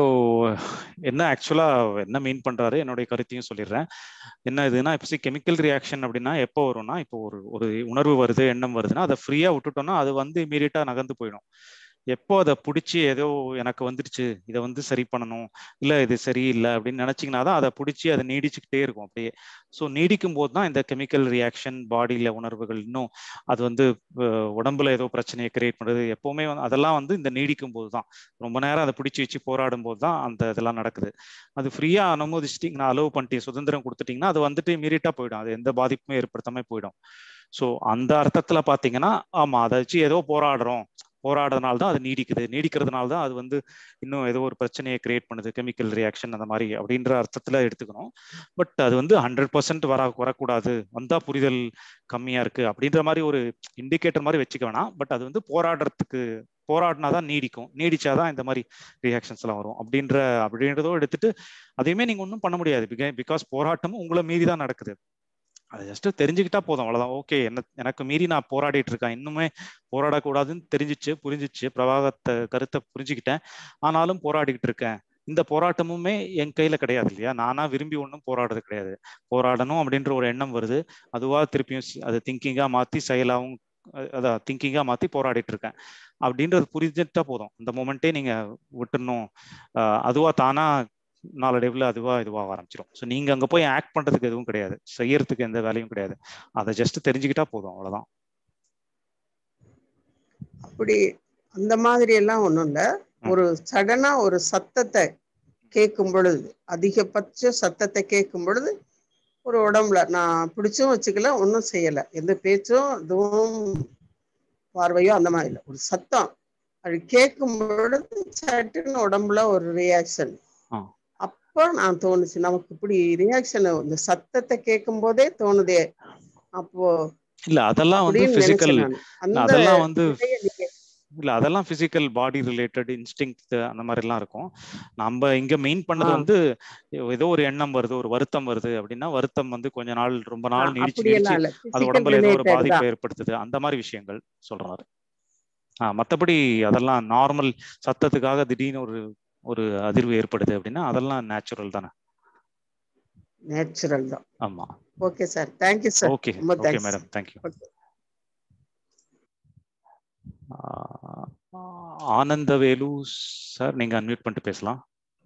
என்ன ஆக்சுவலா என்ன மீன் பண்றாரு என்னுடைய கருத்தையும் சொல்லிடுறேன் என்ன இதுன்னா இப்போ கெமிக்கல் ரியாக்ஷன் அப்படின்னா எப்போ வரும்னா இப்போ ஒரு ஒரு உணர்வு வருது எண்ணம் வருதுன்னா அதை ஃப்ரீயா விட்டுட்டோம்னா அது வந்து இமீடியட்டா நகர்ந்து போயிடும் எப்போ அதை பிடிச்சி ஏதோ எனக்கு வந்துடுச்சு இதை வந்து சரி பண்ணணும் இல்லை இது சரியில்லை அப்படின்னு நினைச்சீங்கன்னா தான் அதை பிடிச்சி அதை நீடிச்சுக்கிட்டே இருக்கும் அப்படியே ஸோ நீடிக்கும் போது தான் இந்த கெமிக்கல் ரியாக்ஷன் பாடியில உணர்வுகள் இன்னும் அது வந்து அஹ், உடம்புல ஏதோ பிரச்சனையை கிரியேட் பண்ணுறது எப்பவுமே வந்து அதெல்லாம் வந்து இந்த நீடிக்கும் போது தான் ரொம்ப நேரம் அதை பிடிச்சி வச்சு போராடும் போது தான் அந்த இதெல்லாம் நடக்குது அது ஃப்ரீயா அனுமதிச்சிட்டிங்கன்னா அலோவ் பண்ணிட்டு சுதந்திரம் கொடுத்துட்டீங்கன்னா அது வந்துட்டு இமீடியட்டா போயிடும் அது எந்த பாதிப்புமே ஏற்படுத்தாம போயிடும் ஸோ அந்த அர்த்தத்துல பாத்தீங்கன்னா ஆமா அதை வச்சு ஏதோ போராடுறோம் போராடுறதுனால தான் அது நீடிக்குது நீடிக்கிறதுனால தான் அது வந்து இன்னும் ஏதோ ஒரு பிரச்சனையை கிரியேட் பண்ணுது கெமிக்கல் ரியாக்ஷன் அந்த மாதிரி அப்படின்ற அர்த்தத்துல எடுத்துக்கணும் பட் அது வந்து ஹண்ட்ரட் பர்சன்ட் வர வரக்கூடாது வந்தா புரிதல் கம்மியா இருக்கு அப்படின்ற மாதிரி ஒரு இண்டிகேட்டர் மாதிரி வச்சுக்க வேணாம் பட் அது வந்து போராடுறதுக்கு போராடினாதான் நீடிக்கும் நீடிச்சாதான் இந்த மாதிரி ரியாக்ஷன்ஸ் எல்லாம் வரும் அப்படின்ற அப்படின்றதோ எடுத்துட்டு அதையுமே நீங்க ஒன்றும் பண்ண முடியாது பிகாஸ் போராட்டமும் உங்களை மீறி தான் நடக்குது அதை ஜஸ்ட் தெரிஞ்சுக்கிட்டா போதும் அவ்வளவுதான் ஓகே என்ன எனக்கு மீறி நான் போராடிட்டு இருக்கேன் இன்னுமே போராடக்கூடாதுன்னு தெரிஞ்சிச்சு புரிஞ்சிச்சு பிரவாகத்தை கருத்தை புரிஞ்சுக்கிட்டேன் ஆனாலும் போராடிக்கிட்டு இருக்கேன் இந்த போராட்டமுமே என் கையில கிடையாது இல்லையா நானா விரும்பி ஒன்றும் போராடுறது கிடையாது போராடணும் அப்படின்ற ஒரு எண்ணம் வருது அதுவா திருப்பியும் சி- அது திங்கிங்கா மாத்தி செயலாவும் அஹ் அதான் திங்கிங்கா மாத்தி போராடிட்டு இருக்கேன் அப்படின்றது புரிஞ்சுட்டா போதும் இந்த மொமெண்ட்டே நீங்க விட்டுறணும் அஹ் அதுவா தானா நாளடைவில் அதுவா இதுவாக ஆரம்பிச்சிடும் ஸோ நீங்க அங்க போய் ஆக்ட் பண்றதுக்கு எதுவும் கிடையாது செய்யறதுக்கு எந்த வேலையும் கிடையாது அதை ஜஸ்ட் தெரிஞ்சுக்கிட்டா போதும் அவ்வளவுதான் அப்படி அந்த மாதிரி எல்லாம் ஒண்ணும் இல்ல ஒரு சடனா ஒரு சத்தத்தை கேட்கும் பொழுது அதிகபட்ச சத்தத்தை கேட்கும் பொழுது ஒரு உடம்புல நான் பிடிச்சும் வச்சுக்கல ஒன்றும் செய்யல எந்த பேச்சும் இதுவும் பார்வையோ அந்த மாதிரி இல்லை ஒரு சத்தம் அது கேட்கும் பொழுது சட்டுன்னு உடம்புல ஒரு ரியாக்ஷன் ஆ. அப்போ நான் தோணுச்சு நமக்கு இப்படி ரியாக்ஷன் இந்த சத்தத்தை கேட்கும் போதே தோணுதே அப்போ இல்ல அதெல்லாம் வந்து அப்படின்னு பிசிக்கல் நினைச்சேன் நான். அந்த அதெல்லாம் வந்து நிலையை நீங்க இல்ல அதெல்லாம் பிசிக்கல் பாடி ரிலேட்டட் இன்ஸ்டிங் அந்த மாதிரி எல்லாம் இருக்கும் நம்ம இங்க மெயின் பண்ணது ஆ. வந்து ஏதோ ஒரு எண்ணம் வருது ஒரு வருத்தம் வருது அப்படின்னா வருத்தம் வந்து கொஞ்ச நாள் ரொம்ப ஆ, நாள் நீடிச்சு அப்படியெல்லாம் நீடிச்சு இல்ல அது பிசிக்கல் உடம்புல ஏதோ ஒரு ரிலேட்டட் பாதிப்பை தான் ஏற்படுத்துது அந்த மாதிரி விஷயங்கள் சொல்றாரு ஆஹ் மத்தபடி அதெல்லாம் நார்மல் சத்தத்துக்காக திடீர்னு ஒரு ஒரு அதிர்வு ஏற்படுது அப்படின்னா அதெல்லாம் நேச்சுரல் தானே நேச்சுரல் தான் ஆமா okay sir thank you sir okay ரொம்ப okay thanks madam thank you okay Anandavelu sir நீங்க அன்மியூட் பண்ணிட்டு பேசலாம்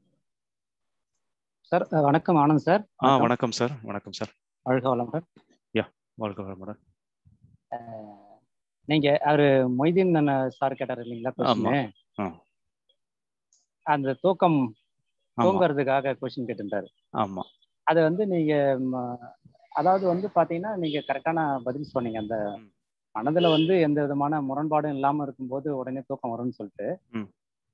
சார் வணக்கம் ஆனந்த் சார் ஆ வணக்கம் சார் வணக்கம் சார் வாழ்க வளமுடன் யா வாழ்க வளமுடன் நீங்க அவரு மொய்தீன் சார் கேட்டார் இல்லைங்களா ஆமா கொஸ்டின் ஆ அந்த தூக்கம் ஆமா தூங்குறதுக்காக கொஸ்டின் கேட்டிருந்தாரு ஆமா அது வந்து நீங்க ம, அதாவது வந்து பாத்தீங்கன்னா நீங்க கரெக்டான பதில் சொன்னீங்க அந்த ம். மனதுல வந்து எந்த விதமான முரண்பாடும் இல்லாம இருக்கும்போது உடனே தூக்கம் வரும்னு சொல்லிட்டு ம்.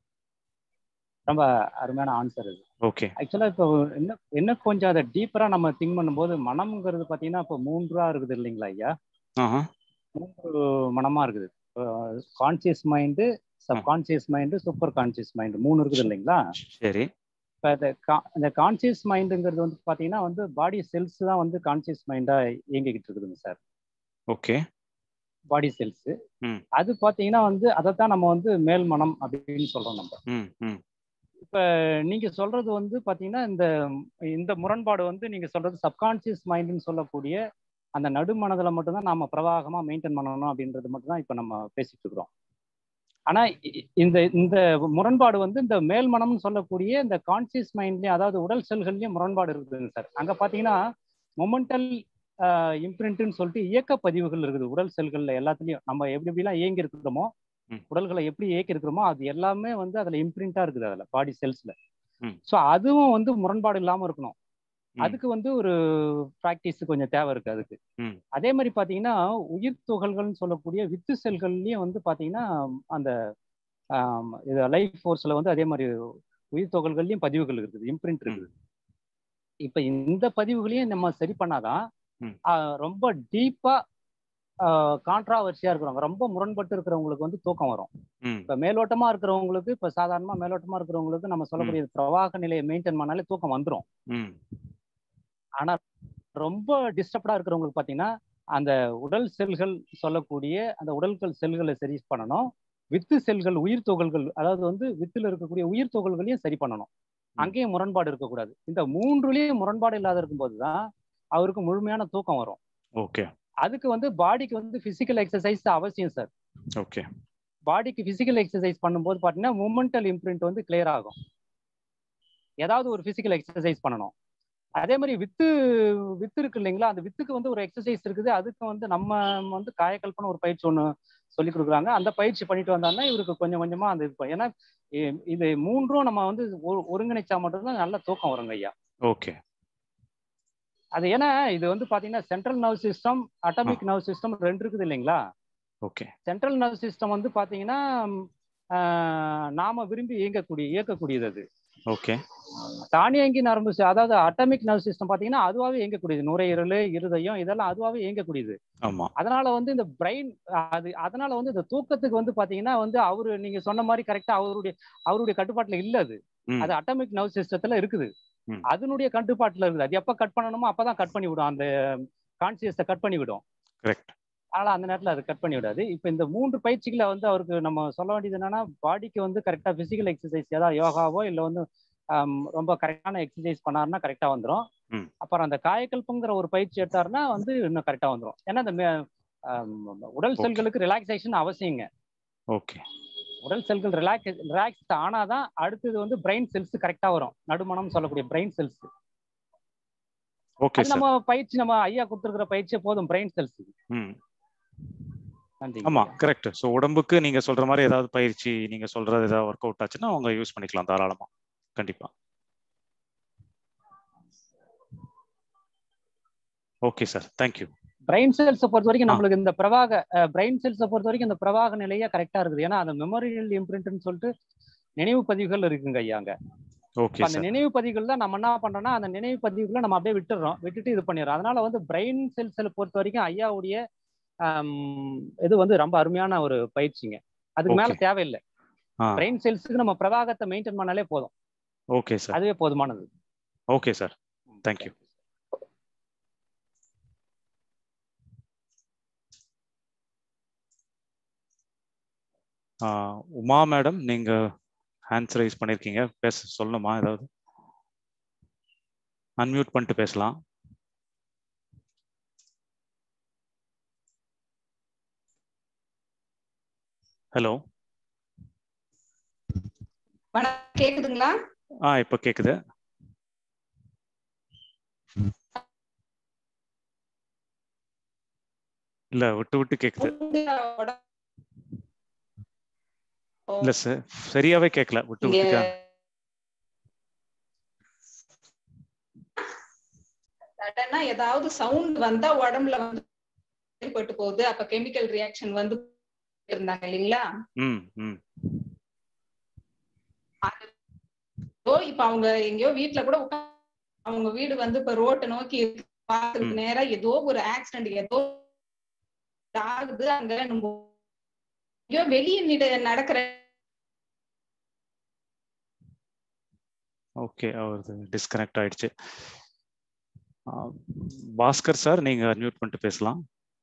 ரொம்ப அருமையான ஆன்சர் இது ஓகே ஆக்சுவலா இப்போ என்ன என்ன கொஞ்சம் அதை டீப்பரா நம்ம திங்க் பண்ணும்போது மனம்ங்கிறது பாத்தீங்கன்னா இப்போ மூன்றா இருக்குது இல்லைங்களா ஐயா ஆஹா மூன்று மனமா இருக்குது conscious mind subconscious mind super conscious mind மூணு இருக்குது இல்லைங்களா சரி இப்போ இந்த கா- இந்த கான்சியஸ் மைண்டுங்கிறது வந்து பார்த்தீங்கன்னா வந்து பாடி செல்ஸ் தான் வந்து கான்சியஸ் மைண்டா இயங்கிக்கிட்டு இருக்குதுங்க சார் ஓகே பாடி செல்ஸ் ம் அது பார்த்தீங்கன்னா வந்து அதை தான் நம்ம வந்து மேல் மனம் அப்படின்னு சொல்றோம் நம்ம ம் ம் இப்போ நீங்க சொல்றது வந்து பார்த்தீங்கன்னா இந்த இந்த முரண்பாடு வந்து நீங்க சொல்றது சப்கான்சியஸ் மைண்டுன்னு சொல்லக்கூடிய அந்த நடுமனதுல மட்டும்தான் நாம பிரவாகமா மெயின்டைன் பண்ணணும் அப்படின்றது மட்டும் தான் இப்போ நம்ம பேசிட்டு இருக்கிறோம் ஆனா இ- இந்த இந்த முரண்பாடு வந்து இந்த மேல் மனம்னு சொல்லக்கூடிய இந்த கான்சியஸ் மைண்ட்லயும் அதாவது உடல் செல்கள்லயும் முரண்பாடு இருக்குதுங்க சார் அங்க பாத்தீங்கன்னா மொமெண்டல் இம்ப்ரிண்ட்னு சொல்லிட்டு இயக்க பதிவுகள் இருக்குது உடல் செல்கள்ல எல்லாத்துலயும் நம்ம எப்படி எப்படிலாம் இயங்கி இருக்கிறோமோ ம். உடல்களை எப்படி இயக்கி இருக்கிறோமோ அது எல்லாமே வந்து அதுல இம்ப்ரிண்டா இருக்குது அதுல பாடி செல்ஸ்ல ம். ஸோ அதுவும் வந்து முரண்பாடு இல்லாம இருக்கணும் ம். அதுக்கு வந்து ஒரு ப்ராக்டிஸ் கொஞ்சம் தேவை இருக்கு அதுக்கு ம். அதே மாதிரி பாத்தீங்கன்னா உயிர் துகள்கள்னு சொல்லக்கூடிய வித்து செல்கள்லயும் வந்து பாத்தீங்கன்னா அந்த ஆம், இது லைஃப் ஃபோர்ஸ்ல வந்து அதே மாதிரி உயிர் துகள்கள்லயும் பதிவுகள் இருக்குது இம்ப்ரிண்ட் இருக்குது இப்ப இந்த பதிவுகளையும் நம்ம சரி பண்ணாதான் ம். ஆ, ரொம்ப டீப்பா கான்ட்ராவர்சியா இருக்கிறவங்க ரொம்ப முரண்பட்டு இருக்கிறவங்களுக்கு வந்து தூக்கம் வரும் ம் இப்ப மேலோட்டமா இருக்கிறவங்களுக்கு இப்ப சாதாரணமா மேலோட்டமா இருக்கிறவங்களுக்கு நம்ம சொல்லக்கூடிய பிரவாக நிலையை மெயின்டைன் பண்ணாலே தூக்கம் வந்துரும் ம் ஆனா ரொம்ப டிஸ்டர்ப்டா இருக்கிறவங்களுக்கு பாத்தீங்கன்னா அந்த உடல் செல்கள் சொல்லக்கூடிய அந்த உடல்கள் செல்களை சரி பண்ணணும் வித்து செல்கள் உயிர் துகள்கள் அதாவது வந்து வித்துல இருக்கக்கூடிய உயிர் துகள்களையும் சரி பண்ணணும் அங்கேயும் முரண்பாடு இருக்கக்கூடாது இந்த மூன்றுலயும் முரண்பாடு இல்லாத இருக்கும்போது தான் அவருக்கு முழுமையான தூக்கம் வரும் ஓகே அதுக்கு வந்து பாடிக்கு வந்து பிசிக்கல் எக்ஸசைஸ் அவசியம் சார் ஓகே பாடிக்கு பிசிக்கல் எக்ஸசைஸ் பண்ணும்போது பார்த்தீங்கன்னா மூமெண்டல் இம்ப்ரிண்ட் வந்து கிளியர் ஆகும் ஏதாவது ஒரு பிசிக்கல் எக்ஸசைஸ் பண்ணணும் அதே மாதிரி வித்து வித்து இருக்கு இல்லைங்களா அந்த வித்துக்கு வந்து ஒரு எக்ஸசைஸ் இருக்குது அதுக்கு வந்து நம்ம வந்து காயக்கல்பனை ஒரு பயிற்சி ஒன்று சொல்லி கொடுக்குறாங்க அந்த பயிற்சி பண்ணிட்டு வந்தாங்கன்னா இவருக்கு கொஞ்சம் கொஞ்சமா அந்த இது ப- ஏன்னா இ- இது மூன்றும் நம்ம வந்து ஒரு- ஒருங்கிணைச்சா மட்டும்தான் நல்ல தூக்கம் வருங்க ஐயா ஓகே அது ஏன்னா இது வந்து பாத்தீங்கன்னா central nerve system atomic nerve system ரெண்டு இருக்குது இல்லைங்களா ஓகே சென்ட்ரல் நர்வ் சிஸ்டம் வந்து பாத்தீங்கன்னா ம், ஆஹ், நாம விரும்பி இயங்கக்கூடிய இயக்கக்கூடியது அது ஓகே தானியங்கி நரம்பு சி- அதாவது அட்டமிக் நர்வ் சிஸ்டம் பாத்தீங்கன்னா அதுவாகவே இயங்கக்கூடியது நுரையீரல் இருதயம் இதெல்லாம் அதுவாகவே இயங்கக்கூடியது ஆமா அதனால வந்து இந்த பிரெயின் அது அதனால வந்து இந்த தூக்கத்துக்கு வந்து பாத்தீங்கன்னா வந்து அவரு நீங்க சொன்ன மாதிரி கரெக்டா அவருடைய அவருடைய கட்டுப்பாட்டுல இல்ல அது ம். அது அட்டமிக் நர்வ் சிஸ்டத்துல இருக்குது ம். அதனுடைய கட்டுப்பாட்டுல இருக்குது அது எப்ப கட் பண்ணணுமோ அப்பதான் கட் பண்ணி விடும் அந்த கான்சியஸை கட் பண்ணி விடும் கரெக்ட் ஆனா அந்த நேரத்துல அது கட் பண்ணி விடாது இப்போ இந்த மூன்று பயிற்சிகளை வந்து அவருக்கு நம்ம சொல்ல வேண்டியது என்னன்னா பாடிக்கு வந்து கரெக்டா பிசிக்கல் எக்ஸசைஸ் ஏதாவது யோகாவோ இல்ல வந்து ஆம், ரொம்ப கரெக்டான எக்ஸசைஸ் பண்ணாருன்னா கரெக்டா வந்துரும் ம். அப்புறம் அந்த காயக்கல்பங்கிற ஒரு பயிற்சி எடுத்தாருன்னா வந்து இன்னும் கரெக்டா வந்துரும் ஏன்னா இந்த மே- ஆம், உடல் Okay. செல்களுக்கு ரிலாக்ஸேஷன் அவசியங்க ஓகே உடல் செல்கள் ரிலாக்ஸ் ரிலாக்ஸ் ஆனாதான் அடுத்தது வந்து பிரெயின் செல்ஸ் கரெக்டா வரும் நடுமணம் சொல்லக்கூடிய பிரெயின் செல்ஸ் ஓகே அது சார் நம்ம பயிற்சி நம்ம ஐயா கொடுத்துருக்கிற பயிற்சியே போதும் பிரெயின் செல்ஸ் ம் நன்றி ஆமா கரெக்ட் ஸோ உடம்புக்கு நீங்க சொல்ற மாதிரி ஏதாவது பயிற்சி நீங்க சொல்றது ஏதாவது ஒர்க் அவுட் ஆச்சுன்னா அவங்க யூஸ் பண்ணிக்கலாம் தாராளமா கண்டிப்பா ஓகே சார் தேங்க்யூ பிரெயின் செல்ஸை பொறுத்த வரைக்கும் ஆ. நம்மளுக்கு இந்த பிரவாக பிரெயின் செல்ஸை பொறுத்த வரைக்கும் இந்த பிரவாக நிலையே கரெக்டா இருக்குது ஏன்னா அந்த மெமோரியல் இம்ப்ரிண்ட்னு சொல்லிட்டு நினைவு பதிவுகள் இருக்குங்க ஐயா அங்க ஓகே இப்ப அந்த சார் நினைவு பதிவுகள் தான் நம்ம என்ன பண்றோம்னா அந்த நினைவு பதிவுகளை நம்ம அப்படியே விட்டுறோம் விட்டுட்டு இது பண்ணிடுறோம் அதனால வந்து பிரெயின் செல்ஸை பொறுத்த வரைக்கும் ஐயாவுடைய ஆம், இது வந்து ரொம்ப அருமையான ஒரு பயிற்சிங்க அதுக்கு மேல Okay. தேவையில்லை ஆ பிரெயின் செல்ஸுக்கு நம்ம பிரவாகத்தை மெயின்டைன் பண்ணாலே போதும் ஓகே சார் அதுவே போதுமானது okay sir thank you Uma madam நீங்க ஹேண்ட்ஸ் ரைஸ் பண்ணிருக்கீங்க பேச சொல்லணுமா ஏதாவது அன்மியூட் பண்ணிட்டு பேசலாம் ஹலோ வணக்கம் கேக்குதுங்களா ஆ இப்போ கேக்குது இல்ல விட்டு விட்டு கேக்குது இல்ல சார் சரியாவே கேட்கல விட்டு இங்க விட்டு சடனா ஏதாவது சவுண்ட் வந்தா உடம்புல வந்து ஏற்பட்டு போகுது அப்ப கெமிக்கல் ரியாக்ஷன் வந்து இருந்தாங்க இல்லைங்களா ம் ம் ஓ இப்ப அவங்க எங்கேயோ வீட்ல கூட உட்கார்ந்து அவங்க வீடு வந்து இப்ப ரோட்டை நோக்கி இருக்கு. பாக்குறதுக்கு நேரா ஏதோ ஒரு ஆக்சிடென்ட் ஏதோ ஆகுது அங்க நம்ம எங்கேயோ வெளியே நிட- நடக்கிற ஓகே அவரது டிஸ்கனெக்ட் ஆயிடுச்சு ஆ, பாஸ்கர் சார் நீங்க அன்மியூட் பண்ணிட்டு பேசலாம்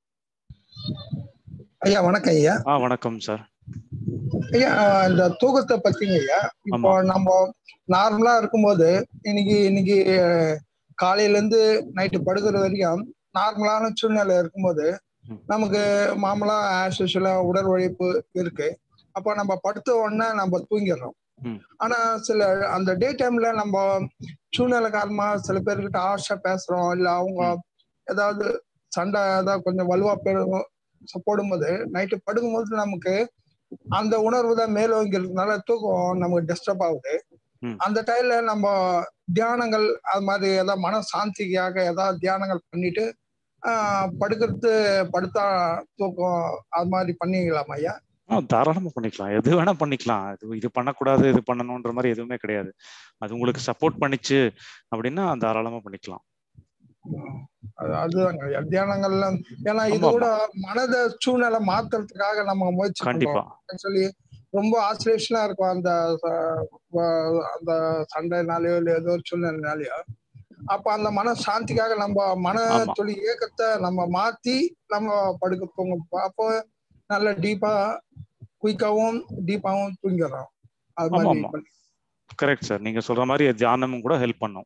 ஐயா வணக்கம் ஐயா ஆ வணக்கம் சார் ஐயா இந்த தூக்கத்தை பத்திங்க ஐயா இப்போ நம்ம நார்மலா இருக்கும்போது இன்னைக்கு இன்னைக்கு அஹ், காலையில இருந்து நைட்டு படுக்கிற வரைக்கும் நார்மலான சூழ்நிலை இருக்கும்போது நமக்கு மாமலா ஆஸ் யூஷுவலா உடல் உழைப்பு இருக்கு அப்போ நம்ம படுத்த உடனே நம்ம தூங்கிடுறோம் ம். ஆனா சில அந்த டே டைம்ல நம்ம சூழ்நிலை காரணமா சில பேர்கிட்ட ஆஷா பேசுறோம் இல்ல அவங்க ஏதாவது சண்டை ஏதாவது கொஞ்சம் வலுவா பெரும் போடும்போது நைட்டு படுக்கும்போது நமக்கு அந்த உணர்வு தான் மேலோங்கிறதுனால தூக்கம் நமக்கு டிஸ்டர்ப் ஆகுது ம். அந்த டைம்ல நம்ம தியானங்கள் அது மாதிரி ஏதாவது மன சாந்திக்காக ஏதாவது தியானங்கள் பண்ணிட்டு ஆஹ் படுக்கிறது படுத்தா தூக்கம் அது மாதிரி பண்ணிக்கலாமா ஐயா ஆ தாராளமா பண்ணிக்கலாம் எது வேணா பண்ணிக்கலாம் இது இது பண்ணக்கூடாது இது பண்ணணுன்ற மாதிரி எதுவுமே கிடையாது அது உங்களுக்கு சப்போர்ட் பண்ணிச்சு அப்படின்னா தாராளமா பண்ணிக்கலாம் அது- அதுதாங்க ஐயா. தியானங்கள்ல ஏன்னா இது ஆமா, கூட மனத சூழ்நிலை மாத்துறதுக்காக நம்ம முயற்சி கண்டிப்பா. பண்றோம் ஆக்சுவலி ரொம்ப ஆசிலேஷனா இருக்கும் அந்த அஹ், வ- அந்த சண்டைனாலயோ இல்ல ஏதோ ஒரு சூழ்நிலைனாலயோ அப்ப அந்த மன சாந்திக்காக நம்ம மன ஆமா. துளி இயக்கத்தை நம்ம மாத்தி நம்ம படுக்க தூங்க அப்போ நல்ல டீப்பா குயிக்காவும் டீப்பாவும் தூங்கிடுறோம் அது ஆமா மாதிரி ஆமா கரெக்ட் சார் நீங்க சொல்ற மாதிரி தியானமும் கூட ஹெல்ப் பண்ணும்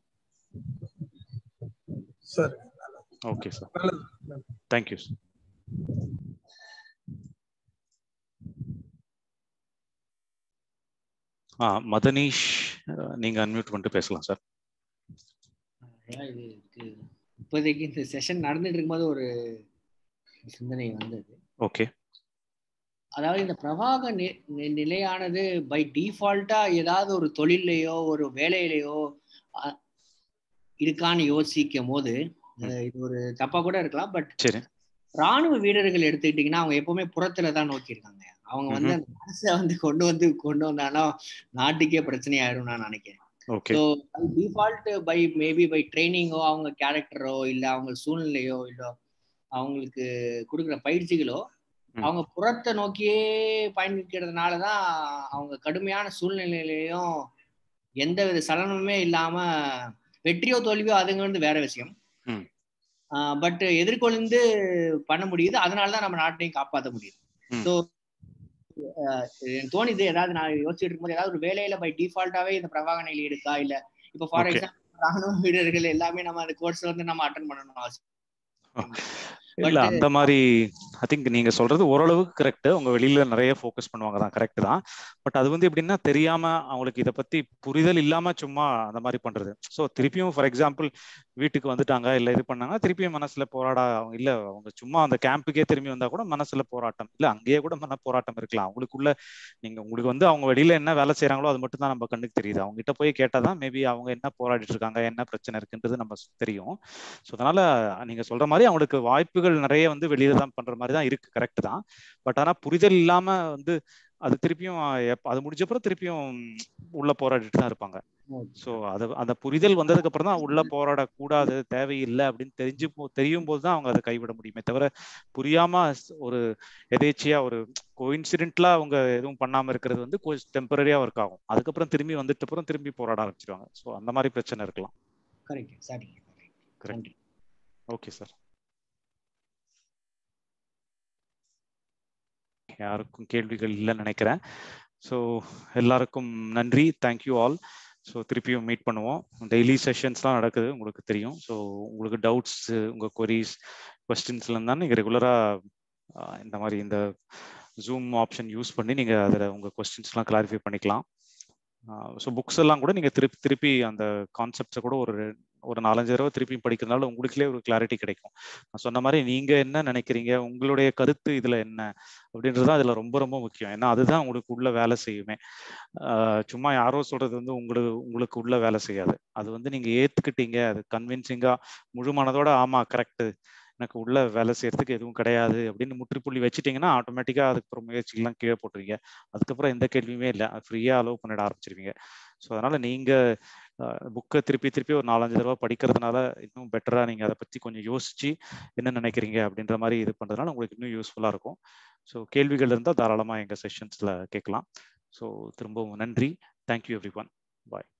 சரி ஓகே சார் நல்லது தேங்க்யூ சார் ஆ மதனீஷ் அஹ், நீங்க அன்மியூட் பண்ணிட்டு பேசலாம் சார் அதான் இது இதுக்கு இப்போதைக்கு இந்த செஷன் நடந்துட்டு இருக்கும்போது ஒரு சிந்தனை வந்தது ஓகே அதாவது இந்த பிரவாக நி- நி- நிலையானது பை டிஃபால்ட்டா ஏதாவது ஒரு தொழிலையோ ஒரு வேலையிலையோ அ- இருக்கான்னு யோசிக்கும் போது அஹ் இது ஒரு தப்பா கூட இருக்கலாம் பட் சரி ராணுவ வீரர்கள் எடுத்துக்கிட்டீங்கன்னா அவங்க எப்பவுமே புறத்துல தான் நோக்கி இருக்காங்க அவங்க வந்து ம்ஹும். அந்த மனசை வந்து கொண்டு வந்து கொண்டு வந்தாலும் நாட்டுக்கே பிரச்சனை ஆயிடும் நான் நினைக்கிறேன் okay so default by maybe by ட்ரைனிங்கோ அவங்க கேரக்டரோ இல்லை அவங்க சூழ்நிலையோ இல்லை அவங்களுக்கு கொடுக்குற பயிற்சிகளோ அவங்க புறத்தை நோக்கியே பயணிக்கிறதுனால தான் அவங்க கடுமையான சூழ்நிலையிலையும் எந்த வித சலனமுமே இல்லாம வெற்றியோ தோல்வியோ அதுங்க வந்து வேற விஷயம் ம். பட் எதிர்கொண்டு பண்ண முடியுது அதனால தான் நம்ம நாட்டையும் காப்பாற்ற முடியுது ம். ஸோ எனக்கு தோணுது ஏதாவது நான் யோசிச்சுட்டு இருக்கும்போது ஏதாவது ஒரு வேலையில பை டிஃபால்ட்டாவே இந்த பிரவாக நிலை இருக்கா இல்ல இப்போ ஃபார் Okay. எக்ஸாம்பிள் ராணுவ வீரர்கள் எல்லாமே நம்ம அந்த கோர்ஸ் வந்து நம்ம அட்டன் பண்ணணும் அவசியம் இல்ல But- அந்த மாதிரி ஐ திங்க் நீங்க சொல்றது ஓரளவுக்கு கரெக்ட் உங்க வெளியில நிறைய ஃபோக்கஸ் பண்ணுவாங்க தான் கரெக்ட் தான் பட் அது வந்து எப்படின்னா தெரியாம அவங்களுக்கு இதை பத்தி புரிதல் இல்லாம சும்மா அந்த மாதிரி பண்றது ஸோ திருப்பியும் ஃபார் எக்ஸாம்பிள் வீட்டுக்கு வந்துட்டாங்க இல்ல இது பண்ணாங்க திருப்பியும் மனசுல போராட அவங்க இல்ல அவங்க சும்மா அந்த கேம்புக்கே திரும்பி வந்தா கூட மனசுல போராட்டம் இல்ல அங்கேயே கூட மன போராட்டம் இருக்கலாம் அவங்களுக்குள்ள நீங்க உங்களுக்கு வந்து அவங்க வெளியில என்ன வேலை செய்யறாங்களோ அது மட்டும் தான் நம்ம கண்ணுக்கு தெரியுது அவங்க கிட்ட போய் கேட்டாதான் மேபி அவங்க என்ன போராடிட்டு இருக்காங்க என்ன பிரச்சனை இருக்குன்றது நம்ம தெரியும் ஸோ அதனால நீங்க சொல்ற மாதிரி அவங்களுக்கு வாய்ப்புகள் நிறைய வந்து வெளியில தான் பண்ற மாதிரி தான் இருக்கு கரெக்ட் தான் பட் ஆனா புரிதல் இல்லாம வந்து அது திருப்பியும் எப்ப- அது முடிஞ்சப்பறம் திருப்பியும் உள்ள போராடிட்டு தான் இருப்பாங்க ஸோ அது அந்த புரிதல் வந்ததுக்கு அப்புறம் தான் உள்ள போராடக்கூடாது தேவையில்லை அப்படின்னு தெரிஞ்சு போ- தெரியும் போது தான் அவங்க அதை கைவிட முடியுமே தவிர புரியாம ஸ்- ஒரு எதேச்சியா ஒரு கோயின்சிடென்ட்லா அவங்க எதுவும் பண்ணாம இருக்கிறது வந்து கொஞ்சம் டெம்பரரியா ஒர்க் ஆகும் அதுக்கப்புறம் திரும்பி வந்துட்டு அப்புறம் திரும்பி போராட ஆரம்பிச்சிருவாங்க ஸோ அந்த மாதிரி பிரச்சனை இருக்கலாம் கரெக்ட் சரி கரெக்ட் ஓகே சார் யாருக்கும் கேள்விகள் இல்லைன்னு நினைக்கிறேன் ஸோ எல்லாருக்கும் நன்றி தேங்க்யூ ஆல் ஸோ திருப்பியும் மீட் பண்ணுவோம் டெய்லி செஷன்ஸ்லாம் நடக்குது உங்களுக்கு தெரியும் ஸோ உங்களுக்கு டவுட்ஸ் உங்கள் கொரிஸ் கொஸ்டின்ஸ்லாம் தான் நீங்கள் ரெகுலராக இந்த மாதிரி இந்த ஜூம் ஆப்ஷன் யூஸ் பண்ணி நீங்கள் அதில் உங்கள் கொஸ்டின்ஸ்லாம் கிளாரிஃபை பண்ணிக்கலாம் ஸோ புக்ஸ் எல்லாம் கூட நீங்கள் திருப்பி திருப்பி அந்த கான்செப்ட்ஸை கூட ஒரு ஒரு நாலஞ்சு தடவை திருப்பி படிக்கிறதுனால உங்களுக்குள்ளே ஒரு கிளாரிட்டி கிடைக்கும் நான் சொன்ன மாதிரி நீங்கள் என்ன நினைக்கிறீங்க உங்களுடைய கருத்து இதில் என்ன அப்படின்றது தான் இதில் ரொம்ப ரொம்ப முக்கியம் ஏன்னா அதுதான் உங்களுக்கு உள்ள வேலை செய்யுமே சும்மா யாரோ சொல்றது வந்து உங்களுக்கு உங்களுக்கு உள்ள வேலை செய்யாது அது வந்து நீங்கள் ஏற்றுக்கிட்டீங்க அது கன்வின்சிங்காக முழு மனதோட ஆமாம் கரெக்டு எனக்கு உள்ள வேலை செய்யறதுக்கு எதுவும் கிடையாது அப்படின்னு முற்றுப்புள்ளி வச்சுட்டீங்கன்னா ஆட்டோமேட்டிக்காக அதுக்கப்புறம் முயற்சிகள்லாம் கீழே போட்டுருவீங்க அதுக்கப்புறம் எந்த கேள்வியுமே இல்லை ஃப்ரீயாக அலோவ் பண்ணிட ஆரம்பிச்சிருவீங்க ஸோ அதனால நீங்கள் புக்கை திருப்பி திருப்பி ஒரு நாலஞ்சு தடவை படிக்கிறதுனால இன்னும் பெட்டராக நீங்கள் அதை பற்றி கொஞ்சம் யோசிச்சு என்ன நினைக்கிறீங்க அப்படின்ற மாதிரி இது பண்ணுறதுனால உங்களுக்கு இன்னும் யூஸ்ஃபுல்லாக இருக்கும் ஸோ கேள்விகள் இருந்தால் தாராளமாக எங்கள் செஷன்ஸில் கேட்கலாம் ஸோ திரும்பவும் நன்றி தேங்க்யூ எவ்ரி ஒன் பாய்